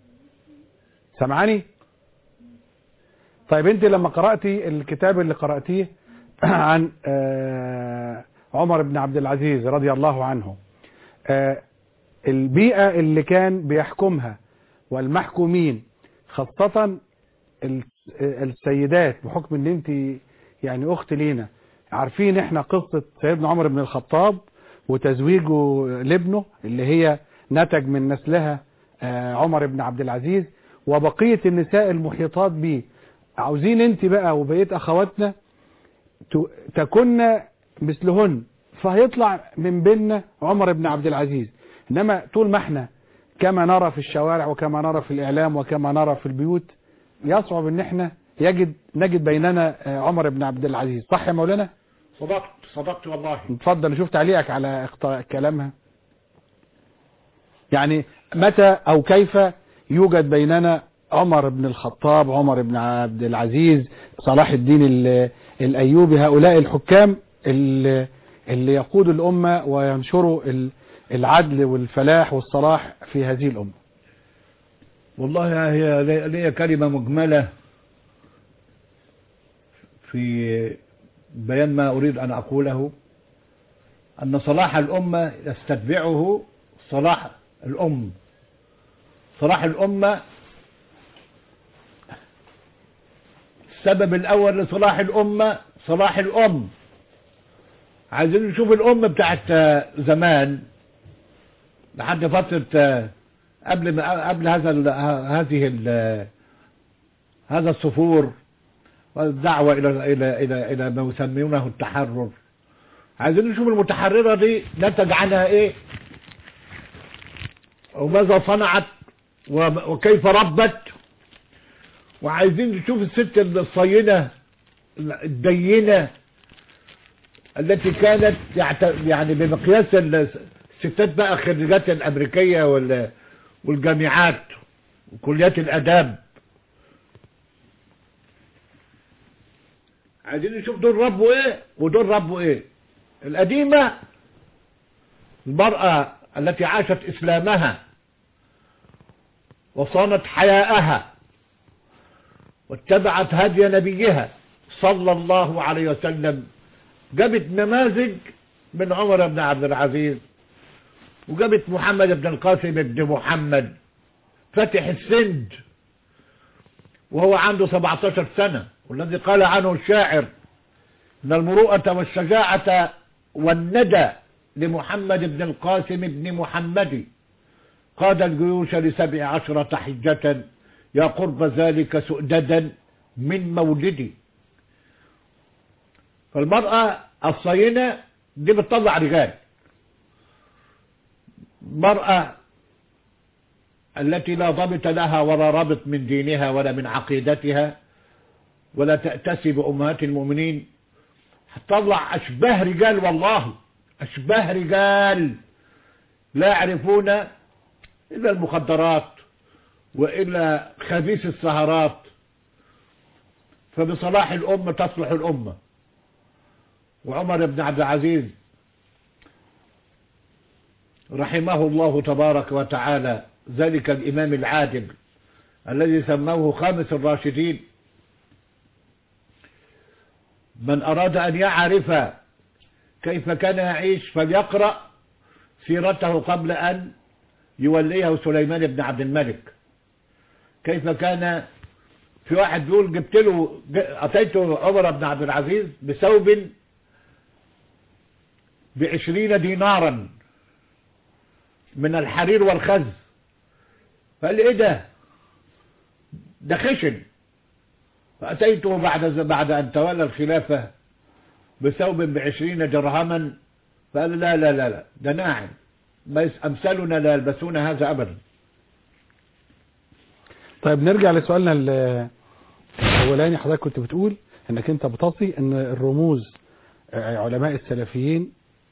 سامعاني طيب انت لما قرأتي الكتاب اللي قرأتيه عن آه، عمر بن عبد العزيز رضي الله عنه آه، البيئة اللي كان بيحكمها والمحكومين خاصة ال- السيدات بحكم ان انت يعني اخت لينا عارفين احنا قصة سيدنا عمر بن الخطاب وتزويجه لابنه اللي هي نتج من نسلها آه، عمر بن عبد العزيز وبقية النساء المحيطات به عاوزين انت بقى وبقية اخواتنا ت- تكن مثلهن فهيطلع من بيننا عمر بن عبد العزيز انما طول ما احنا كما نرى في الشوارع وكما نرى في الاعلام وكما نرى في البيوت يصعب ان احنا يجد نجد بيننا آه، عمر بن عبد العزيز صح يا مولانا صدقت صدقت والله اتفضل نشوف تعليقك على اخت- كلامها يعني متى او كيف يوجد بيننا عمر بن الخطاب عمر بن عبد العزيز صلاح الدين ال- الايوبي هؤلاء الحكام اللي, اللي يقودوا الامه وينشروا ال- العدل والفلاح والصلاح في هذه الامه والله هي لي لي كلمة مجملة في بيان ما أريد أن أقوله أن صلاح الأمة يستتبعه صلاح الأم صلاح الأمة السبب الأول لصلاح الأمة صلاح الأم عايزين نشوف الأم بتاعت آه، زمان لحد فترة آه، قبل ما قبل هذا ال- ه- هذه ال- هذا الصفور والدعوة إلى إلى إلى إلى ما يسمونه التحرر عايزين نشوف المتحررة دي نتج عنها إيه وماذا صنعت وم- وكيف ربت وعايزين نشوف الست الصينة الدينة التي كانت يعت- يعني بمقياس ال- الستات بقى خريجات الأمريكية وال والجامعات وكليات الاداب عايزين نشوف دول ربوا ايه ودول ربوا ايه القديمة المرأة التي عاشت اسلامها وصانت حياءها واتبعت هدي نبيها صلى الله عليه وسلم جابت نماذج من عمر بن عبد العزيز وجابت محمد بن القاسم بن محمد فتح السند وهو عنده 17 سنة والذي قال عنه الشاعر ان المروءة والشجاعة والندى لمحمد بن القاسم بن محمد قاد الجيوش لسبع عشرة حجة يا قرب ذلك سؤددا من مولدي فالمرأة الصينة دي بتطلع رجال مرأة التي لا ضبط لها ولا رابط من دينها ولا من عقيدتها ولا تأتسي بأمهات المؤمنين هتطلع أشباه رجال والله أشباه رجال لا يعرفون إلا المخدرات وإلا خبيث السهرات فبصلاح الأمة تصلح الأمة وعمر بن عبد العزيز رحمه الله تبارك وتعالى ذلك الإمام العادل الذي سموه خامس الراشدين من أراد أن يعرف كيف كان يعيش فليقرأ سيرته قبل أن يوليه سليمان بن عبد الملك كيف كان في واحد بيقول جبت له أتيت عمر بن عبد العزيز بثوب بعشرين دينارا من الحرير والخز فقال لي ايه ده ده خشن فأتيته بعد بعد أن تولى الخلافة بثوب بعشرين درهما فقال لا لا لا لا ده ناعم ما أمثالنا لا يلبسون هذا أبدا طيب نرجع لسؤالنا الاولاني حضرتك كنت بتقول انك انت بتصي ان الرموز علماء السلفيين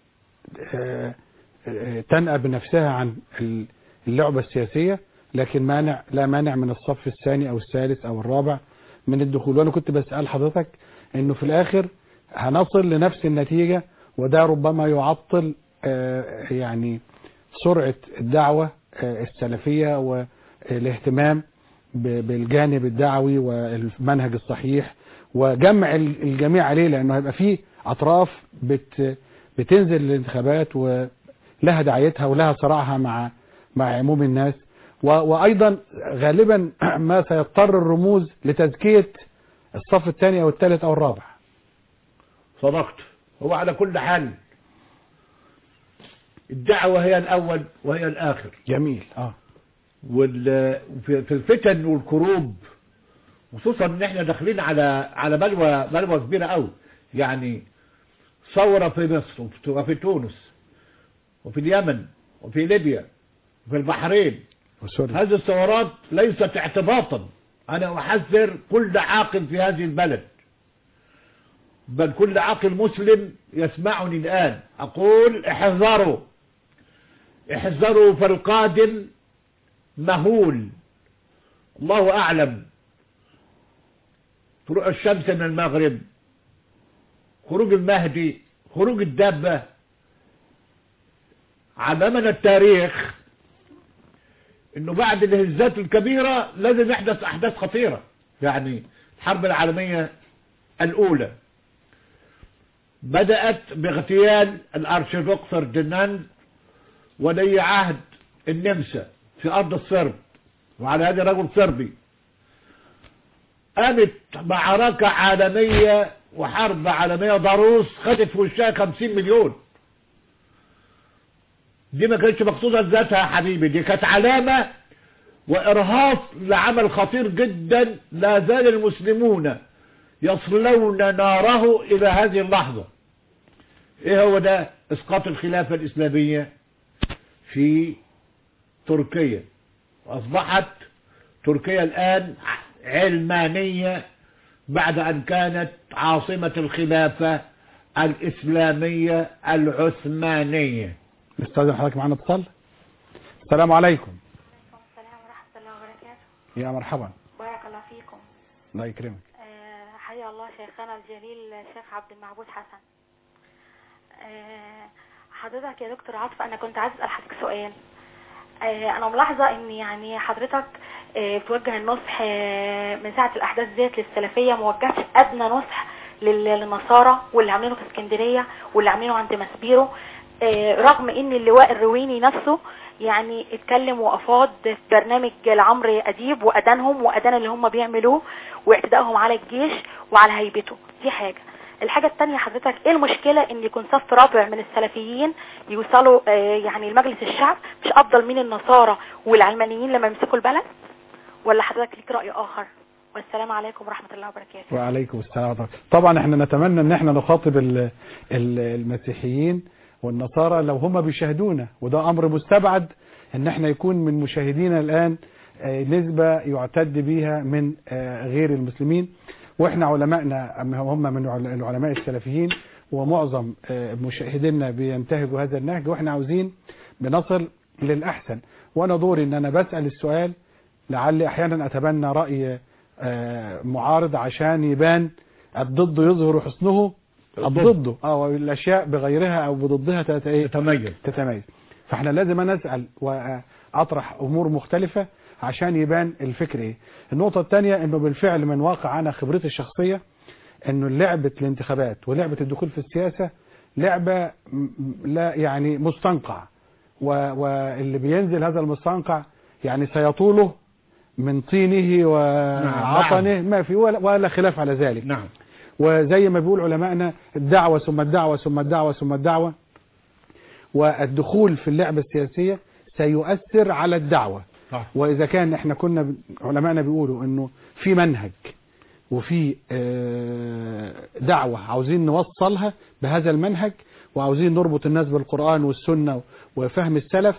تنأى بنفسها عن اللعبة السياسية لكن مانع لا مانع من الصف الثاني او الثالث او الرابع من الدخول وانا كنت بسأل حضرتك انه في الاخر هنصل لنفس النتيجة وده ربما يعطل يعني سرعة الدعوة السلفية والاهتمام بالجانب الدعوي والمنهج الصحيح وجمع الجميع عليه لانه هيبقى فيه اطراف بت بتنزل للانتخابات ولها دعايتها ولها صراعها مع مع عموم الناس وايضا غالبا ما سيضطر الرموز لتزكية الصف الثاني او الثالث او الرابع صدقت هو على كل حال الدعوة هي الأول وهي الآخر جميل اه وفي الفتن والكروب خصوصا ان احنا داخلين على على بلوى بلوى كبيره قوي يعني ثوره في مصر وفي تونس وفي اليمن وفي ليبيا وفي البحرين وسوريا هذه الثورات ليست اعتباطا انا احذر كل عاقل في هذه البلد بل كل عاقل مسلم يسمعني الان اقول احذروا احذروا فالقادم مهول الله أعلم طلوع الشمس من المغرب خروج المهدي خروج الدابة علمنا التاريخ انه بعد الهزات الكبيرة لازم يحدث احداث خطيرة يعني الحرب العالمية الاولى بدأت باغتيال الارشيدوك فرديناند ولي عهد النمسا في أرض الصرب وعلى هذا رجل صربي قامت معركة عالمية وحرب عالمية ضروس خدت في وشها 50 مليون دي ما كانتش مقصودة لذاتها يا حبيبي دي كانت علامة وإرهاص لعمل خطير جدا لا زال المسلمون يصلون ناره إلى هذه اللحظة إيه هو ده إسقاط الخلافة الإسلامية في تركيا وأصبحت تركيا الآن علمانية بعد أن كانت عاصمة الخلافة الإسلامية العثمانية نستاذن حضرتك معنا اتصال السلام عليكم السلام ورحمة الله وبركاته يا مرحبا بارك الله فيكم الله يكرمك آه، حيا الله شيخنا الجليل الشيخ عبد المعبود حسن آه، حضرتك يا دكتور عاطف انا كنت عايز اسال حضرتك سؤال آه، انا ملاحظه ان يعني حضرتك آه، توجه النصح آه، من ساعة الأحداث ديت للسلفية موجهش أدنى نصح لل- للنصارى واللي عاملينه في اسكندرية واللي عاملينه عند مسبيرو آه، رغم ان اللواء الرويني نفسه يعني اتكلم وافاض في برنامج لعمرو اديب وادانهم وادان اللي هم بيعملوه واعتدائهم على الجيش وعلى هيبته دي حاجة الحاجة التانية حضرتك ايه المشكلة ان يكون صف رابع من السلفيين يوصلوا آه، يعني لمجلس الشعب مش افضل من النصارى والعلمانيين لما يمسكوا البلد ولا حضرتك ليك رأي اخر والسلام عليكم ورحمة الله وبركاته وعليكم السلام ورحمة الله. طبعا احنا نتمنى ان احنا نخاطب ال- ال- المسيحيين والنصارى لو هم بيشاهدونا وده امر مستبعد ان احنا يكون من مشاهدينا الان آه، نسبة يعتد بيها من آه، غير المسلمين واحنا علمائنا أما هم من عل- العلماء السلفيين ومعظم آه، مشاهدينا بينتهجوا هذا النهج واحنا عاوزين بنصل للأحسن وانا دوري ان انا بسأل السؤال لعلي احيانا اتبنى رأي آه، معارض عشان يبان الضد يظهر حسنه الضد اه والاشياء بغيرها او بضدها تت- إيه؟ تتميز تتميز فاحنا لازم أنا اسال واطرح امور مختلفه عشان يبان الفكر ايه النقطه الثانيه انه بالفعل من واقع انا خبرتي الشخصيه انه لعبه الانتخابات ولعبه الدخول في السياسه لعبه م- م- لا يعني مستنقع و- واللي بينزل هذا المستنقع يعني سيطوله من طينه وعطنه ما في ولا, ولا خلاف على ذلك نعم وزي ما بيقول علمائنا الدعوة ثم الدعوة ثم الدعوة ثم الدعوة والدخول في اللعبة السياسية سيؤثر على الدعوة صح وإذا كان احنا كنا ب- علمائنا بيقولوا انه في منهج وفي آه، دعوة عاوزين نوصلها بهذا المنهج وعاوزين نربط الناس بالقرآن والسنة وفهم السلف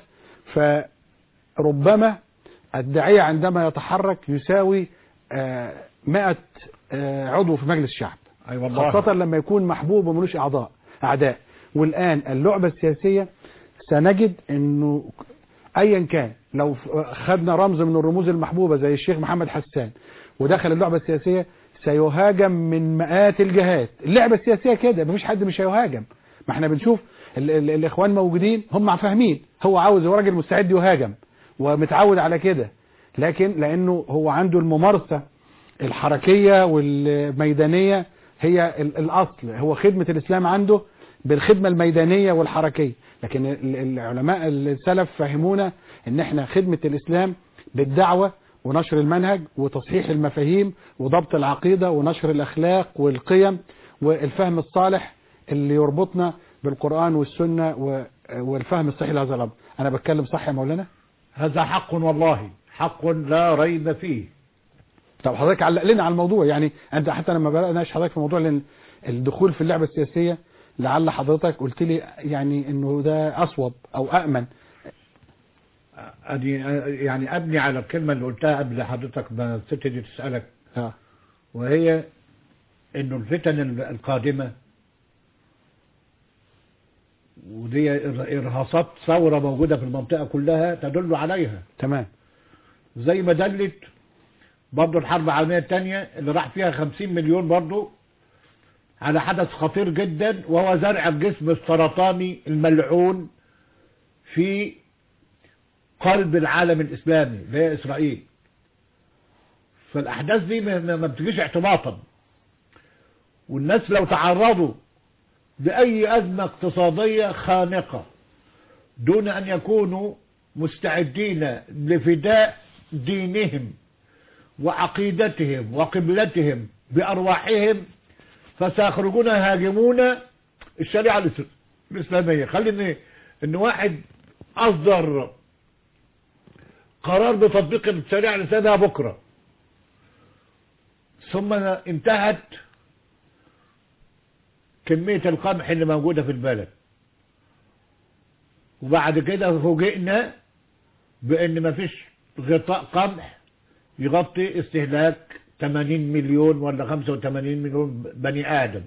فربما الداعية عندما يتحرك يساوي آه، مئة آه، عضو في مجلس الشعب اي والله خاصة لما يكون محبوب وملوش أعضاء أعداء والآن اللعبة السياسية سنجد أنه أيا كان لو ف- خدنا رمز من الرموز المحبوبة زي الشيخ محمد حسان ودخل اللعبة السياسية سيهاجم من مئات الجهات اللعبة السياسية كده مفيش حد مش هيهاجم ما احنا بنشوف ال ال الإخوان موجودين هم فاهمين هو عاوز هو راجل مستعد يهاجم ومتعود على كده لكن لأنه هو عنده الممارسة الحركية والميدانية هي ال- الأصل هو خدمة الإسلام عنده بالخدمة الميدانية والحركية لكن ال- العلماء السلف فهمونا ان احنا خدمة الإسلام بالدعوة ونشر المنهج وتصحيح المفاهيم وضبط العقيدة ونشر الأخلاق والقيم والفهم الصالح اللي يربطنا بالقرآن والسنة و- والفهم الصحيح لهذا الأمر أنا بتكلم صح يا مولانا هذا حق والله حق لا ريب فيه طب حضرتك علق لنا على الموضوع يعني انت حتى لما بدأناش حضرتك في موضوع لأن الدخول في اللعبة السياسية لعل حضرتك قلت لي يعني انه ده اصوب او امن أدي يعني ابني على الكلمة اللي قلتها قبل حضرتك ما الست دي تسألك اه وهي انه الفتن القادمة ودي ارهاصات ثورة موجودة في المنطقة كلها تدل عليها تمام زي ما دلت برضه الحرب العالمية الثانية اللي راح فيها 50 مليون برضه على حدث خطير جدا وهو زرع الجسم السرطاني الملعون في قلب العالم الإسلامي اللي هي إسرائيل فالأحداث دي ما ما- ما بتجيش اعتباطا والناس لو تعرضوا لأي أزمة اقتصادية خانقة دون أن يكونوا مستعدين لفداء دينهم وعقيدتهم وقبلتهم بأرواحهم فسيخرجون يهاجمون الشريعة الإس- الإسلامية خلي إن إن واحد أصدر قرار بتطبيق الشريعة الإسلامية بكرة ثم انتهت كمية القمح اللي موجودة في البلد وبعد كده فوجئنا بان مفيش غطاء قمح يغطي استهلاك 80 مليون ولا 85 مليون بني ادم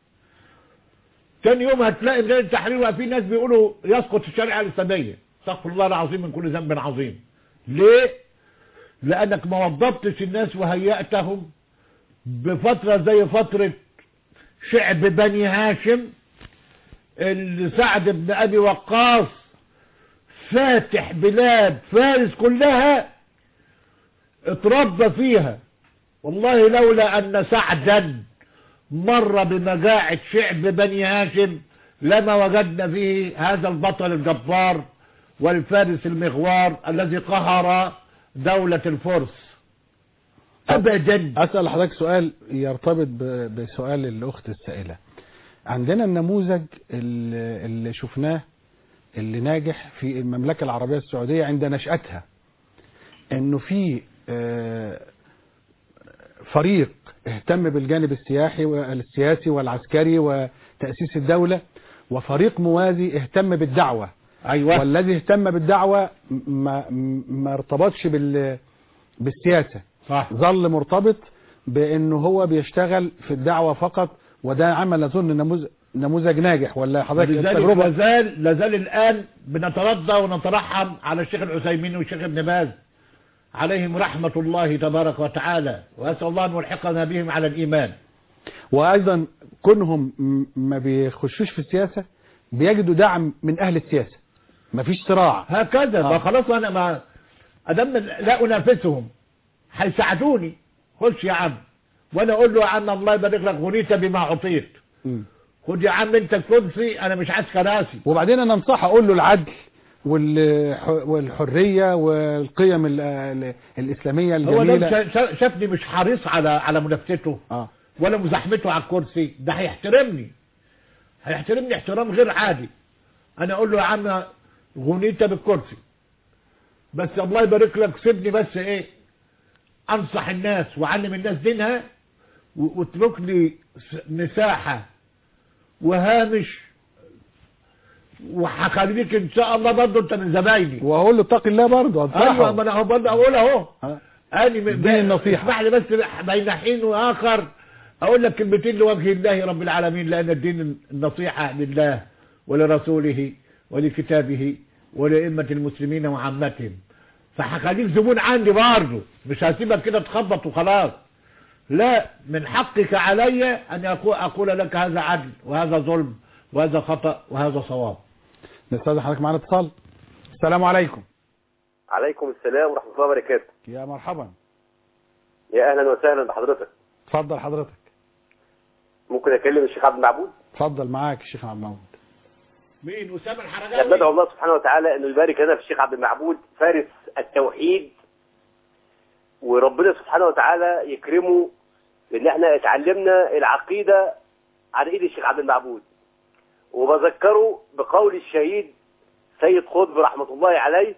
تاني يوم هتلاقي ميدان التحرير وفي ناس بيقولوا يسقط الشريعه الاسلاميه استغفر الله العظيم من كل ذنب عظيم ليه لانك ما وضبتش الناس وهيأتهم بفتره زي فتره شعب بني هاشم اللي سعد بن ابي وقاص فاتح بلاد فارس كلها اتربى فيها والله لولا أن سعدا مر بمجاعة شعب بني هاشم لما وجدنا فيه هذا البطل الجبار والفارس المغوار الذي قهر دولة الفرس أبدا أسأل حضرتك سؤال يرتبط ب- بسؤال الأخت السائلة عندنا النموذج اللي اللي شفناه اللي ناجح في المملكة العربية السعودية عند نشأتها انه في آه، فريق اهتم بالجانب السياحي والسياسي والعسكري وتأسيس الدولة وفريق موازي اهتم بالدعوة أيوة والذي اهتم بالدعوة ما, ما ارتبطش بال بالسياسة صح ظل مرتبط بانه هو بيشتغل في الدعوة فقط وده عمل اظن نموذج نموذج ناجح ولا حضرتك لذلك التجربة لازال لازال الآن بنترضى ونترحم على الشيخ العثيمين والشيخ ابن باز عليهم رحمة الله تبارك وتعالى وأسأل الله أن يلحقنا بهم على الإيمان وايضا كونهم م- ما بيخشوش في السياسة بيجدوا دعم من اهل السياسة مفيش صراع هكذا آه. ما خلاص أنا ما أدم لا أنافسهم هيساعدوني خش يا عم وأنا أقول له يا عم الله يبارك لك غنيت بما أعطيت م. خد يا عم أنت الكرسي أنا مش عايز كراسي وبعدين انا انصح اقول له العدل والح- والحرية والقيم ال- ال- الاسلامية هو لو الجميلة شا- شا- شافني مش حريص على على منافسته اه ولا مزاحمته على الكرسي ده هيحترمني هيحترمني احترام غير عادي انا اقول له يا عم غنيت بالكرسي بس الله يبارك لك سيبني بس ايه انصح الناس واعلم الناس دينها و- واترك لي س- مساحة وهامش وهخليك ان شاء الله برضه انت من زمايلي واقول له اتق الله برضه ايوه انصحه ما انا هو برضه اقول اهو آه. اني م- اديني النصيحة. اسمح لي بس بين حين واخر اقول لك كلمتين لوجه الله رب العالمين لان الدين النصيحة لله ولرسوله ولكتابه ولأئمة المسلمين وعامتهم فهخليك زبون عندي برضه مش هسيبك كده تخبط وخلاص لا من حقك علي ان أقول, اقول لك هذا عدل وهذا ظلم وهذا خطأ وهذا صواب نستاذن حضرتك معانا اتصال السلام عليكم عليكم السلام ورحمة الله وبركاته يا مرحبا يا أهلا وسهلا بحضرتك اتفضل حضرتك ممكن أكلم الشيخ عبد المعبود اتفضل معاك الشيخ عبد المعبود مين أسامة بدعو الحرجاوي الله سبحانه وتعالى أنه يبارك لنا في الشيخ عبد المعبود فارس التوحيد وربنا سبحانه وتعالى يكرمه لأن احنا اتعلمنا العقيدة على إيد الشيخ عبد المعبود وبذكره بقول الشهيد سيد قطب رحمة الله عليه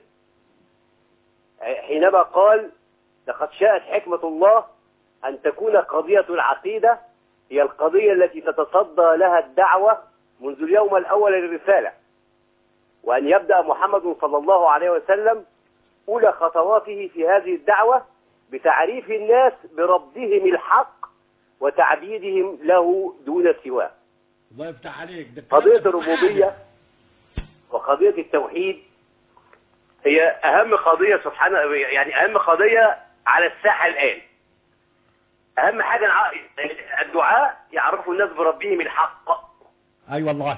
حينما قال لقد شاءت حكمة الله أن تكون قضية العقيدة هي القضية التي تتصدى لها الدعوة منذ اليوم الأول للرسالة وأن يبدأ محمد صلى الله عليه وسلم أولى خطواته في هذه الدعوة بتعريف الناس بربهم الحق وتعبيدهم له دون سواه الله يفتح عليك ده قضية كلام الربوبية وقضية التوحيد هي أهم قضية سبحانه يعني أهم قضية على الساحة الآن أهم حاجة نع- الدعاء يعرفوا الناس بربهم الحق اي والله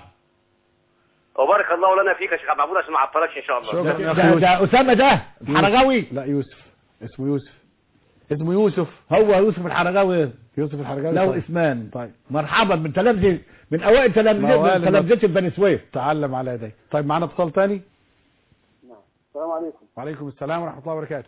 وبارك الله لنا فيك يا شيخ عبد المعبود عشان ما اعطلكش ان شاء الله شكرا يا ده, أخي ده, يوسف ده اسامه ده الحرجاوي لا يوسف اسمه يوسف اسمه يوسف هو يوسف الحرجاوي يوسف الحرجاوي له طيب. اسمان طيب مرحبا من تلامذه من اوائل تلامذه موالي من تلامذه بني سويف تعلم على يدي طيب معانا اتصال تاني السلام عليكم وعليكم السلام ورحمة الله وبركاته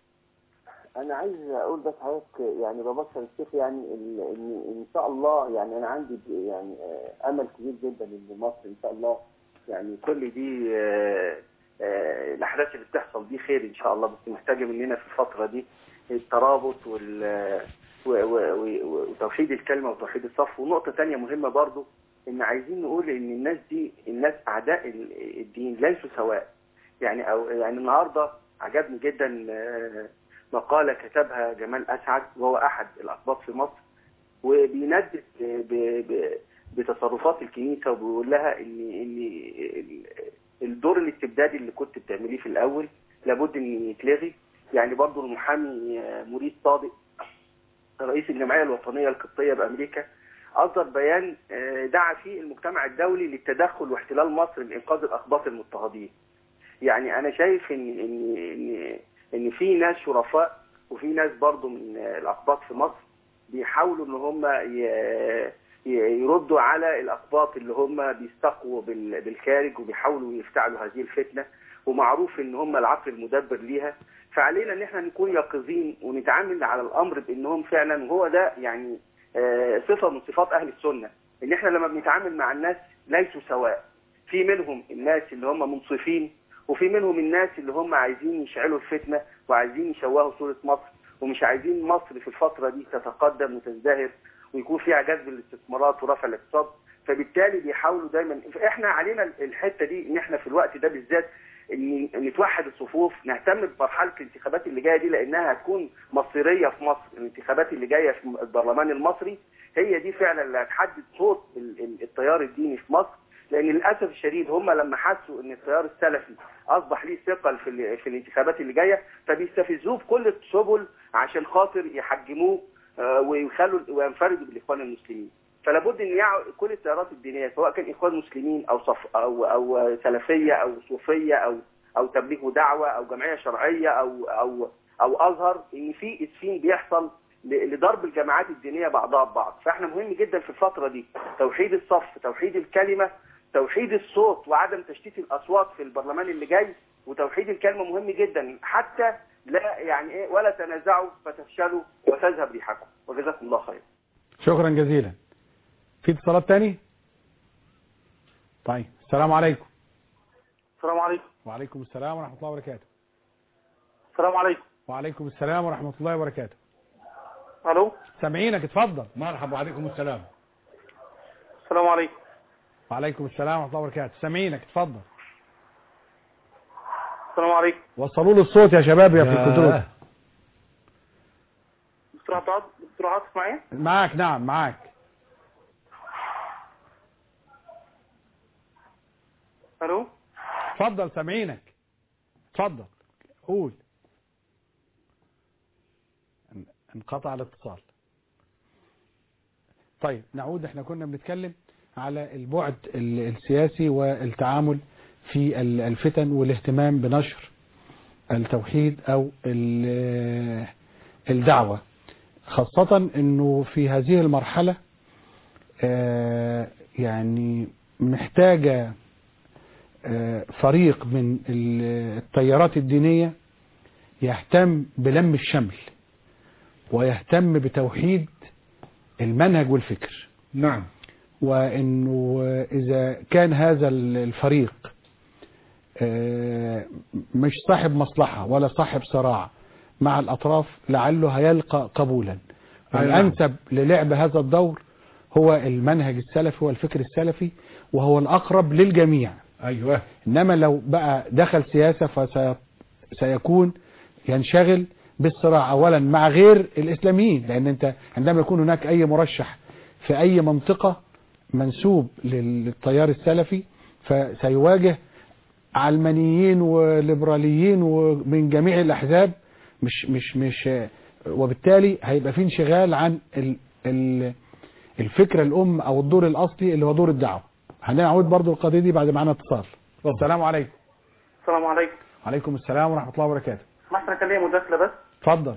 انا عايز اقول بس حضرتك يعني ببشر الشيخ يعني ال- ان ان شاء الله يعني انا عندي ب- يعني آه، امل كبير جدا ان مصر ان شاء الله يعني كل دي آه، آه، الاحداث اللي بتحصل دي خير ان شاء الله بس محتاجه مننا في الفتره دي الترابط وال و- و- و- وتوحيد الكلمه وتوحيد الصف ونقطه تانية مهمه برضو ان عايزين نقول ان الناس دي الناس اعداء ال- الدين ليسوا سواء يعني او يعني النهارده عجبني جدا آه، مقالة كتبها جمال أسعد وهو أحد الأقباط في مصر وبيندد ب- ب- بتصرفات الكنيسة وبيقول لها إن إن ال- الدور الاستبدادي اللي كنت بتعمليه في الأول لابد إن يتلغي يعني برضو المحامي آه، مريد صادق رئيس الجمعية الوطنية القبطية بأمريكا أصدر بيان آه، دعا فيه المجتمع الدولي للتدخل واحتلال مصر لإنقاذ الأقباط المضطهدين يعني أنا شايف إن إن إن إن في ناس شرفاء وفي ناس برضو من الأقباط في مصر بيحاولوا ان هم ي- ي- يردوا على الأقباط اللي هم بيستقوا بال- بالخارج وبيحاولوا يفتعلوا هذه الفتنة ومعروف ان هم العقل المدبر ليها فعلينا ان احنا نكون يقظين ونتعامل على الامر بانهم فعلا وهو ده يعني آه، صفه من صفات اهل السنه ان احنا لما بنتعامل مع الناس ليسوا سواء في منهم الناس اللي هم منصفين وفي منهم الناس اللي هم عايزين يشعلوا الفتنه وعايزين يشوهوا صوره مصر ومش عايزين مصر في الفتره دي تتقدم وتزدهر ويكون فيها جذب الاستثمارات ورفع الاقتصاد فبالتالي بيحاولوا دايما احنا علينا الحته دي ان احنا في الوقت ده بالذات ان نتوحد الصفوف نهتم بمرحله الانتخابات اللي جايه دي لانها هتكون مصيريه في مصر الانتخابات اللي جايه في البرلمان المصري هي دي فعلا اللي هتحدد صوت ال- ال- التيار الديني في مصر لان للاسف الشديد هم لما حسوا ان التيار السلفي اصبح ليه ثقل في ال- في الانتخابات اللي جايه فبيستفزوه بكل السبل عشان خاطر يحجموه آه، ويخلوا وينفردوا بالاخوان المسلمين فلا بد ان يعوا كل التيارات الدينيه سواء كان اخوان مسلمين او صف او او سلفيه او صوفيه او او تبليغ ودعوه او جمعيه شرعيه او او او ازهر ان في اسفين بيحصل ل- لضرب الجماعات الدينيه بعضها ببعض فاحنا مهم جدا في الفتره دي توحيد الصف توحيد الكلمه توحيد الصوت وعدم تشتيت الاصوات في البرلمان اللي جاي وتوحيد الكلمه مهم جدا حتى لا يعني ايه ولا تنازعوا فتفشلوا وتذهب ريحكم وجزاكم الله خير شكرا جزيلا في اتصالات تاني طيب السلام عليكم السلام عليكم وعليكم السلام ورحمة الله وبركاته السلام عليكم وعليكم السلام ورحمة الله وبركاته الو سامعينك اتفضل مرحبا وعليكم السلام السلام عليكم وعليكم السلام ورحمة الله وبركاته سامعينك اتفضل السلام عليكم وصلوا له الصوت يا شباب يا في الكنترول دكتور عطاء دكتور عاطف معايا معاك نعم معاك الو اتفضل سامعينك اتفضل قول ان- انقطع الاتصال طيب نعود احنا كنا بنتكلم على البعد ال- السياسي والتعامل في ال- الفتن والاهتمام بنشر التوحيد او ال- الدعوة خاصة انه في هذه المرحلة آه، يعني محتاجة آه، فريق من ال- التيارات الدينية يهتم بلم الشمل ويهتم بتوحيد المنهج والفكر نعم وانه اذا كان هذا ال- الفريق آه، مش صاحب مصلحة ولا صاحب صراع مع الاطراف لعله هيلقى قبولا أي نعم. والانسب للعب هذا الدور هو المنهج السلفي والفكر السلفي وهو الاقرب للجميع ايوه انما لو بقى دخل سياسة فسيكون ينشغل بالصراع اولا مع غير الاسلاميين لان انت عندما يكون هناك اي مرشح في اي منطقة منسوب للتيار السلفي فسيواجه علمانيين وليبراليين ومن جميع الاحزاب مش مش مش وبالتالي هيبقى في انشغال عن ال ال الفكرة الام او الدور الاصلي اللي هو دور الدعوة هنعود برضو القضية دي بعد معانا اتصال السلام عليكم السلام عليكم وعليكم السلام ورحمة الله وبركاته ما احنا كان ليا مداخله بس اتفضل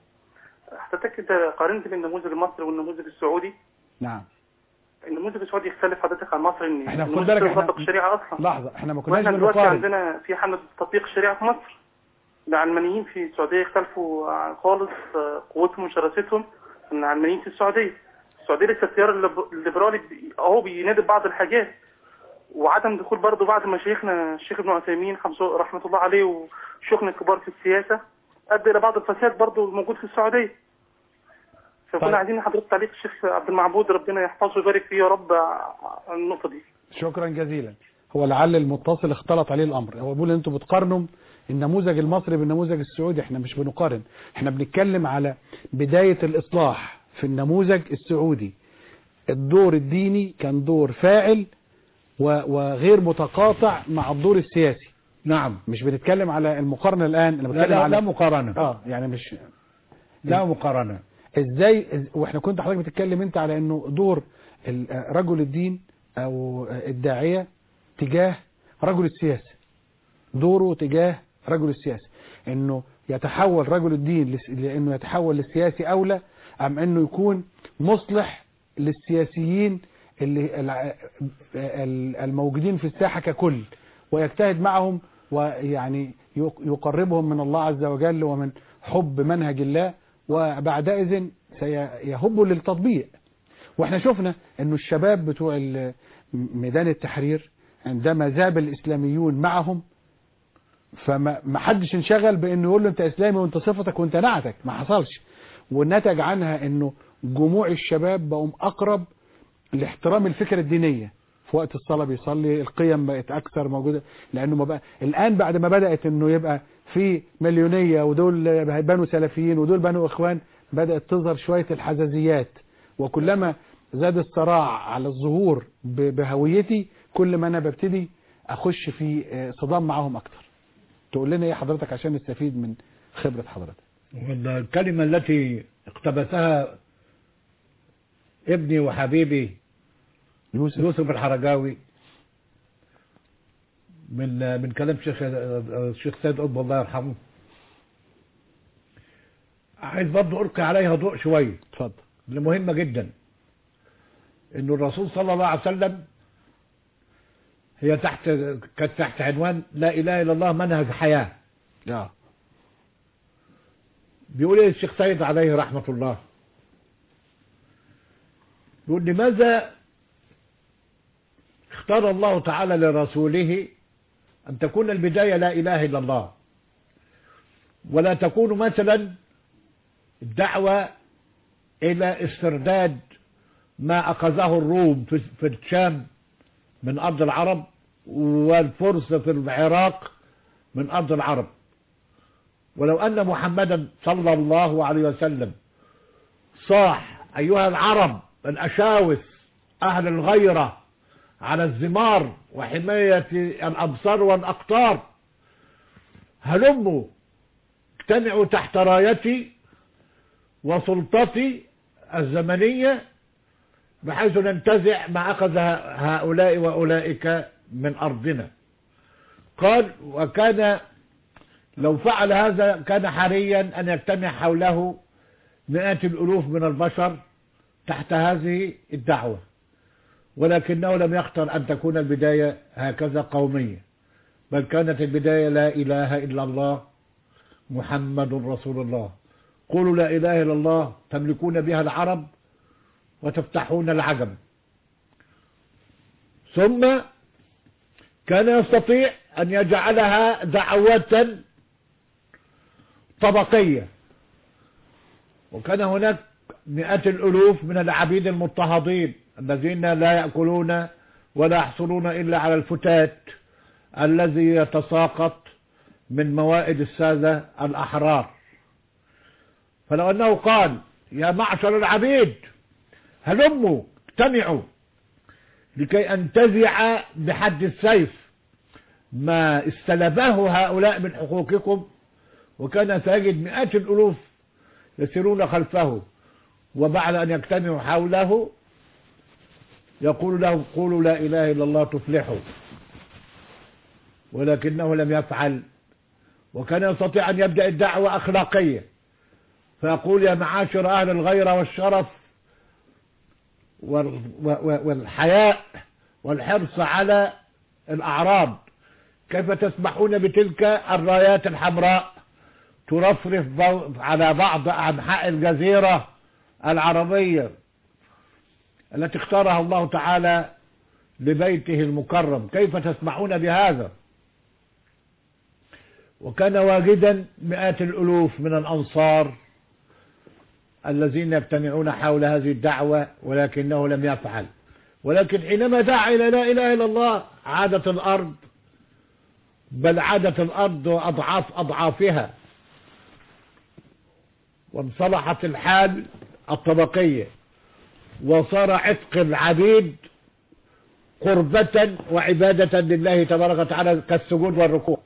حضرتك انت قارنت بين النموذج المصري والنموذج السعودي نعم النموذج السعودي يختلف حضرتك عن مصر ان احنا خد النموذج بالك السعودي احنا- بيطبق الشريعه اصلا لحظة احنا ما كناش واحنا دلوقتي بنقارن عندنا في حمله تطبيق الشريعه في مصر العلمانيين في السعوديه اختلفوا عن خالص آه، قوتهم وشراستهم من العلمانيين في السعوديه السعوديه لسه التيار الليب- الليبرالي بي- اهو بينادي ببعض الحاجات وعدم دخول برضه بعض مشايخنا الشيخ ابن عثيمين حمزه رحمه الله عليه وشيوخنا الكبار في السياسه ادى الى بعض الفساد برضه موجود في السعوديه فكنا طيب. عايزين حضرتك تعليق الشيخ عبد المعبود ربنا يحفظه ويبارك فيه يا رب على النقطه دي شكرا جزيلا هو لعل المتصل اختلط عليه الامر هو بيقول انتوا بتقارنوا النموذج المصري بالنموذج السعودي احنا مش بنقارن احنا بنتكلم على بداية الاصلاح في النموذج السعودي الدور الديني كان دور فاعل و- وغير متقاطع مع الدور السياسي نعم مش بنتكلم على المقارنة الان انا لا بتكلم لا, على لا مقارنة اه يعني مش لا مقارنة ازاي إز- واحنا كنت حضرتك بتتكلم انت على انه دور ال- آه، رجل الدين او آه، الداعية تجاه رجل السياسة دوره تجاه رجل السياسة انه يتحول رجل الدين لس- لانه يتحول للسياسي اولى ام انه يكون مصلح للسياسيين اللي الع- ال- الموجودين في الساحة ككل ويجتهد معهم ويعني يق- يقربهم من الله عز وجل ومن حب منهج الله وبعدئذ سيهبوا للتطبيق واحنا شفنا انه الشباب بتوع ال- ميدان التحرير عندما ذاب الاسلاميون معهم فما ما حدش انشغل بانه يقول له انت اسلامي وانت صفتك وانت نعتك ما حصلش والنتج عنها انه جموع الشباب بقوا اقرب لاحترام الفكره الدينيه في وقت الصلاه بيصلي القيم بقت اكثر موجوده لانه ما بقى الان بعد ما بدات انه يبقى في مليونيه ودول بنوا سلفيين ودول بنوا اخوان بدات تظهر شويه الحزازيات وكلما زاد الصراع على الظهور ب- بهويتي كل ما انا ببتدي اخش في آه، صدام معاهم اكتر تقول لنا ايه حضرتك عشان نستفيد من خبره حضرتك والكلمة التي اقتبسها ابني وحبيبي يوسف يوسف الحرجاوي من من كلام شيخ الشيخ سيد قطب الله يرحمه عايز برضه ألقي عليها ضوء شوية اتفضل اللي مهمة جدا إنه الرسول صلى الله عليه وسلم هي تحت كانت تحت عنوان لا إله إلا الله منهج حياة اه بيقول ايه الشيخ سيد عليه رحمة الله يقول لماذا اختار الله تعالى لرسوله أن تكون البداية لا إله إلا الله ولا تكون مثلا الدعوة إلى استرداد ما أخذه الروم في في الشام من أرض العرب والفرس في العراق من أرض العرب ولو أن محمدا صلى الله عليه وسلم صاح أيها العرب الأشاوس أهل الغيرة على الزمار وحماية الأبصار والأقطار هلموا اجتمعوا تحت رايتي وسلطتي الزمنية بحيث ننتزع ما أخذ هؤلاء وأولئك من أرضنا قال وكان لو فعل هذا كان حريا أن يجتمع حوله مئات الألوف من البشر تحت هذه الدعوة ولكنه لم يختر أن تكون البداية هكذا قومية بل كانت البداية لا إله إلا الله محمد رسول الله قولوا لا إله إلا الله تملكون بها العرب وتفتحون العجم ثم كان يستطيع أن يجعلها دعوة طبقية وكان هناك مئات الألوف من العبيد المضطهدين الذين لا يأكلون ولا يحصلون إلا على الفتات الذي يتساقط من موائد السادة الأحرار فلو أنه قال يا معشر العبيد هلموا اجتمعوا لكي أنتزع بحد السيف ما استلبه هؤلاء من حقوقكم وكان سيجد مئات الألوف يسيرون خلفه وبعد أن يجتمعوا حوله يقول لهم قولوا لا إله إلا الله تفلحوا ولكنه لم يفعل وكان يستطيع أن يبدأ الدعوة أخلاقية فيقول يا معاشر أهل الغيرة والشرف والحياء والحرص على الأعراض كيف تسمحون بتلك الرايات الحمراء ترفرف على بعض أنحاء الجزيرة العربية التي اختارها الله تعالى لبيته المكرم كيف تسمحون بهذا وكان واجدا مئات الألوف من الأنصار الذين يجتمعون حول هذه الدعوة ولكنه لم يفعل ولكن حينما دعا إلى لا إله إلا الله عادت الأرض بل عادت الأرض أضعاف أضعافها وانصلحت الحال الطبقية وصار عتق العبيد قربة وعبادة لله تبارك وتعالى كالسجود والركوع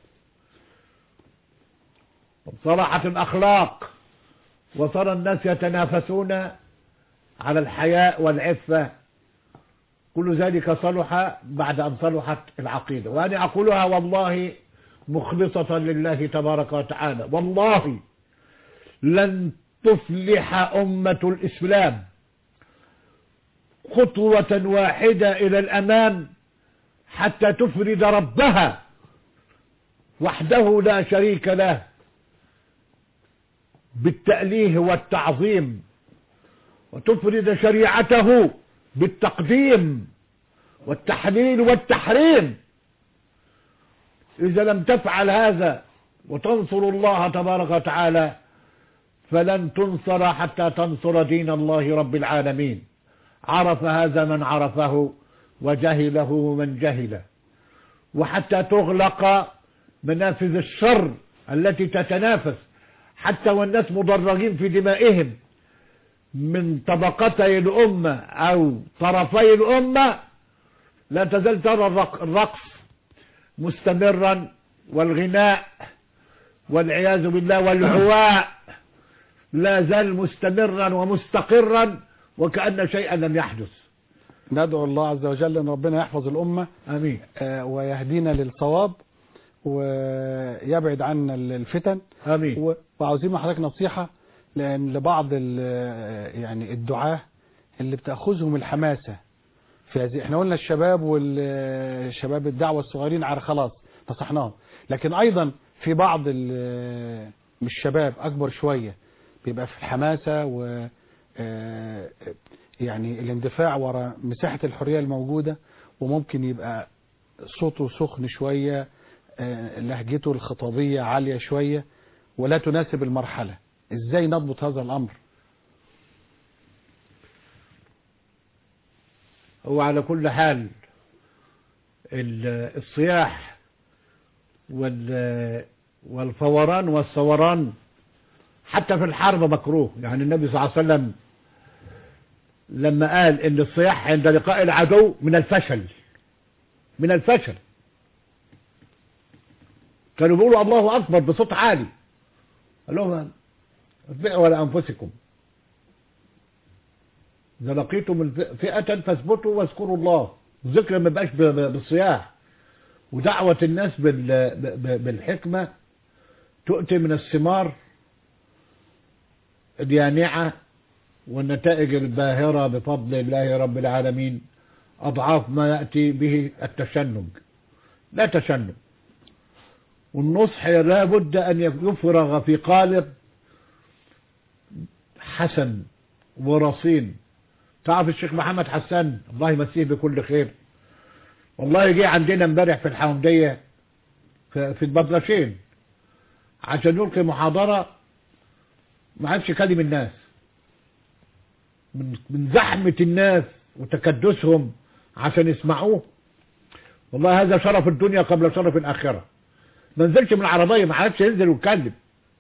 وانصلحت الأخلاق وصار الناس يتنافسون على الحياء والعفة كل ذلك صلح بعد أن صلحت العقيدة وأنا أقولها والله مخلصة لله تبارك وتعالى والله لن تفلح أمة الإسلام خطوة واحدة إلى الأمام حتى تفرد ربها وحده لا شريك له بالتأليه والتعظيم وتفرد شريعته بالتقديم والتحليل والتحريم إذا لم تفعل هذا وتنصر الله تبارك وتعالى فلن تنصر حتى تنصر دين الله رب العالمين عرف هذا من عرفه وجهله من جهله وحتى تغلق منافذ الشر التي تتنافس حتى والناس مدرجين في دمائهم من طبقتي الأمة أو طرفي الأمة لا تزال ترى الرقص مستمرا والغناء والعياذ بالله والعواء لا زال مستمرا ومستقرا وكأن شيئا لم يحدث ندعو الله عز وجل ان ربنا يحفظ الامه امين آه، ويهدينا للصواب ويبعد عنا الفتن امين و- وعاوزين من حضرتك نصيحه لان لبعض ال- يعني الدعاه اللي بتاخذهم الحماسه في هذه احنا قلنا الشباب والشباب الدعوه الصغيرين على خلاص نصحناهم لكن ايضا في بعض ال- مش شباب اكبر شويه بيبقى في الحماسه و آه، يعني الاندفاع وراء مساحه الحريه الموجوده وممكن يبقى صوته سخن شويه آه، لهجته الخطابيه عاليه شويه ولا تناسب المرحله ازاي نضبط هذا الامر هو على كل حال ال- الصياح وال- والفوران والثوران حتى في الحرب مكروه يعني النبي صلى الله عليه وسلم لما قال ان الصياح عند لقاء العدو من الفشل من الفشل كانوا بيقولوا الله اكبر بصوت عالي قال لهم اتبعوا على انفسكم إذا لقيتم الف- فئة فاثبتوا واذكروا الله الذكر ما يبقاش ب- ب- بالصياح ودعوة الناس بال- ب- ب- بالحكمة تؤتي من الثمار اليانعة والنتائج الباهرة بفضل الله رب العالمين أضعاف ما يأتي به التشنج لا تشنج والنصح لا بد أن يفرغ في قالب حسن ورصين تعرف الشيخ محمد حسان الله يمسيه بكل خير والله جه عندنا امبارح في الحومدية في في البدرشين عشان يلقي محاضرة ما عادش يكلم الناس من من زحمة الناس وتكدسهم عشان يسمعوه والله هذا شرف الدنيا قبل شرف الآخرة ما نزلش من العربية ما عادش ينزل ويتكلم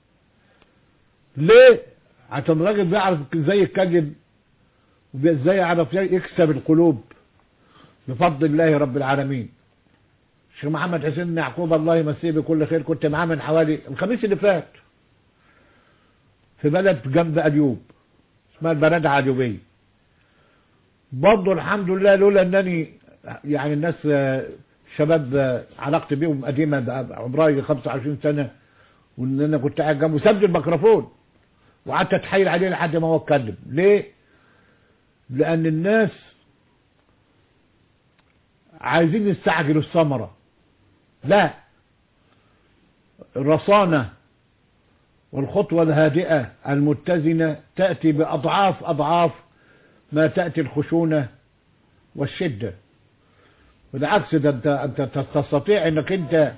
ليه؟ عشان الراجل بيعرف ازاي يتكلم وازاي يعرف يكسب القلوب بفضل الله رب العالمين الشيخ محمد حسين يعقوب الله يمسيه بكل خير كنت معاه من حوالي الخميس اللي فات في بلد جنب أليوب اسمها البلدة عجوبية برضه الحمد لله لولا انني يعني الناس آه، شباب آه، علاقتي بيهم قديمة بقى عمرها يجي 25 سنة وان انا كنت قاعد جنبه سجل الميكروفون وقعدت اتحايل عليه لحد ما هو اتكلم ليه؟ لأن الناس عايزين يستعجلوا الثمرة لا الرصانة والخطوة الهادئة المتزنة تأتي بأضعاف أضعاف ما تأتي الخشونة والشدة بالعكس ده انت, انت تستطيع انك انت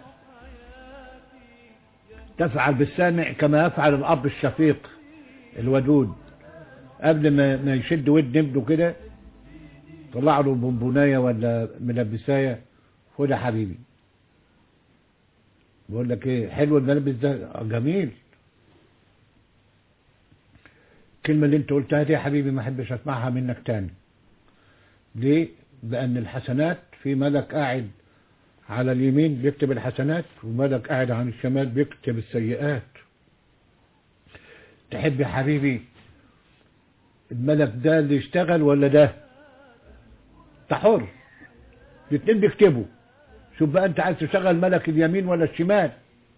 تفعل بالسامع كما يفعل الاب الشفيق الودود قبل ما ما يشد ود ابنه كده طلع له بونبونايه ولا ملبسايه خد يا حبيبي بقول لك ايه حلو الملبس ده آه، جميل الكلمه اللي انت قلتها دي يا حبيبي ما احبش اسمعها منك تاني ليه لان الحسنات في ملك قاعد على اليمين بيكتب الحسنات وملك قاعد عن الشمال بيكتب السيئات تحب يا حبيبي الملك ده اللي يشتغل ولا ده انت حر الاثنين بيكتبوا شوف بقى انت عايز تشغل ملك اليمين ولا الشمال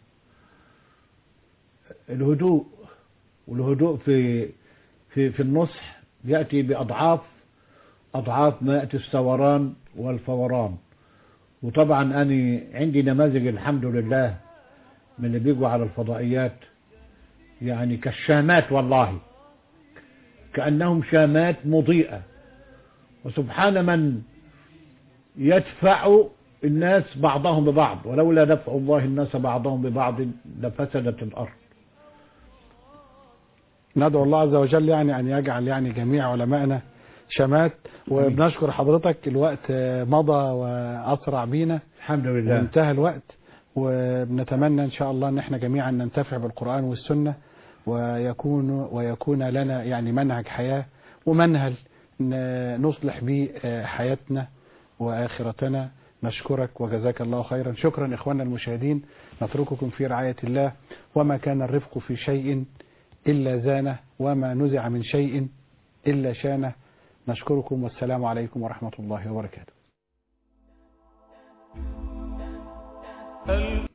الهدوء والهدوء في في في النصح يأتي بأضعاف أضعاف ما يأتي الثوران والفوران وطبعا أنا عندي نماذج الحمد لله من اللي بيجوا على الفضائيات يعني كالشامات والله كأنهم شامات مضيئة وسبحان من يدفع الناس بعضهم ببعض ولولا دفع الله الناس بعضهم ببعض لفسدت الأرض ندعو الله عز وجل يعني أن يجعل يعني جميع علمائنا شمات وبنشكر حضرتك الوقت آه، مضى وأسرع بينا الحمد لله وانتهى الوقت وبنتمنى إن شاء الله أن احنا جميعا ننتفع بالقرآن والسنة ويكون ويكون لنا يعني منهج حياة ومنهل ن- نصلح به آه، حياتنا وآخرتنا نشكرك وجزاك الله خيرا شكرا إخواننا المشاهدين نترككم في رعاية الله وما كان الرفق في شيء إلا زانه وما نزع من شيء إلا شانه نشكركم والسلام عليكم ورحمة الله وبركاته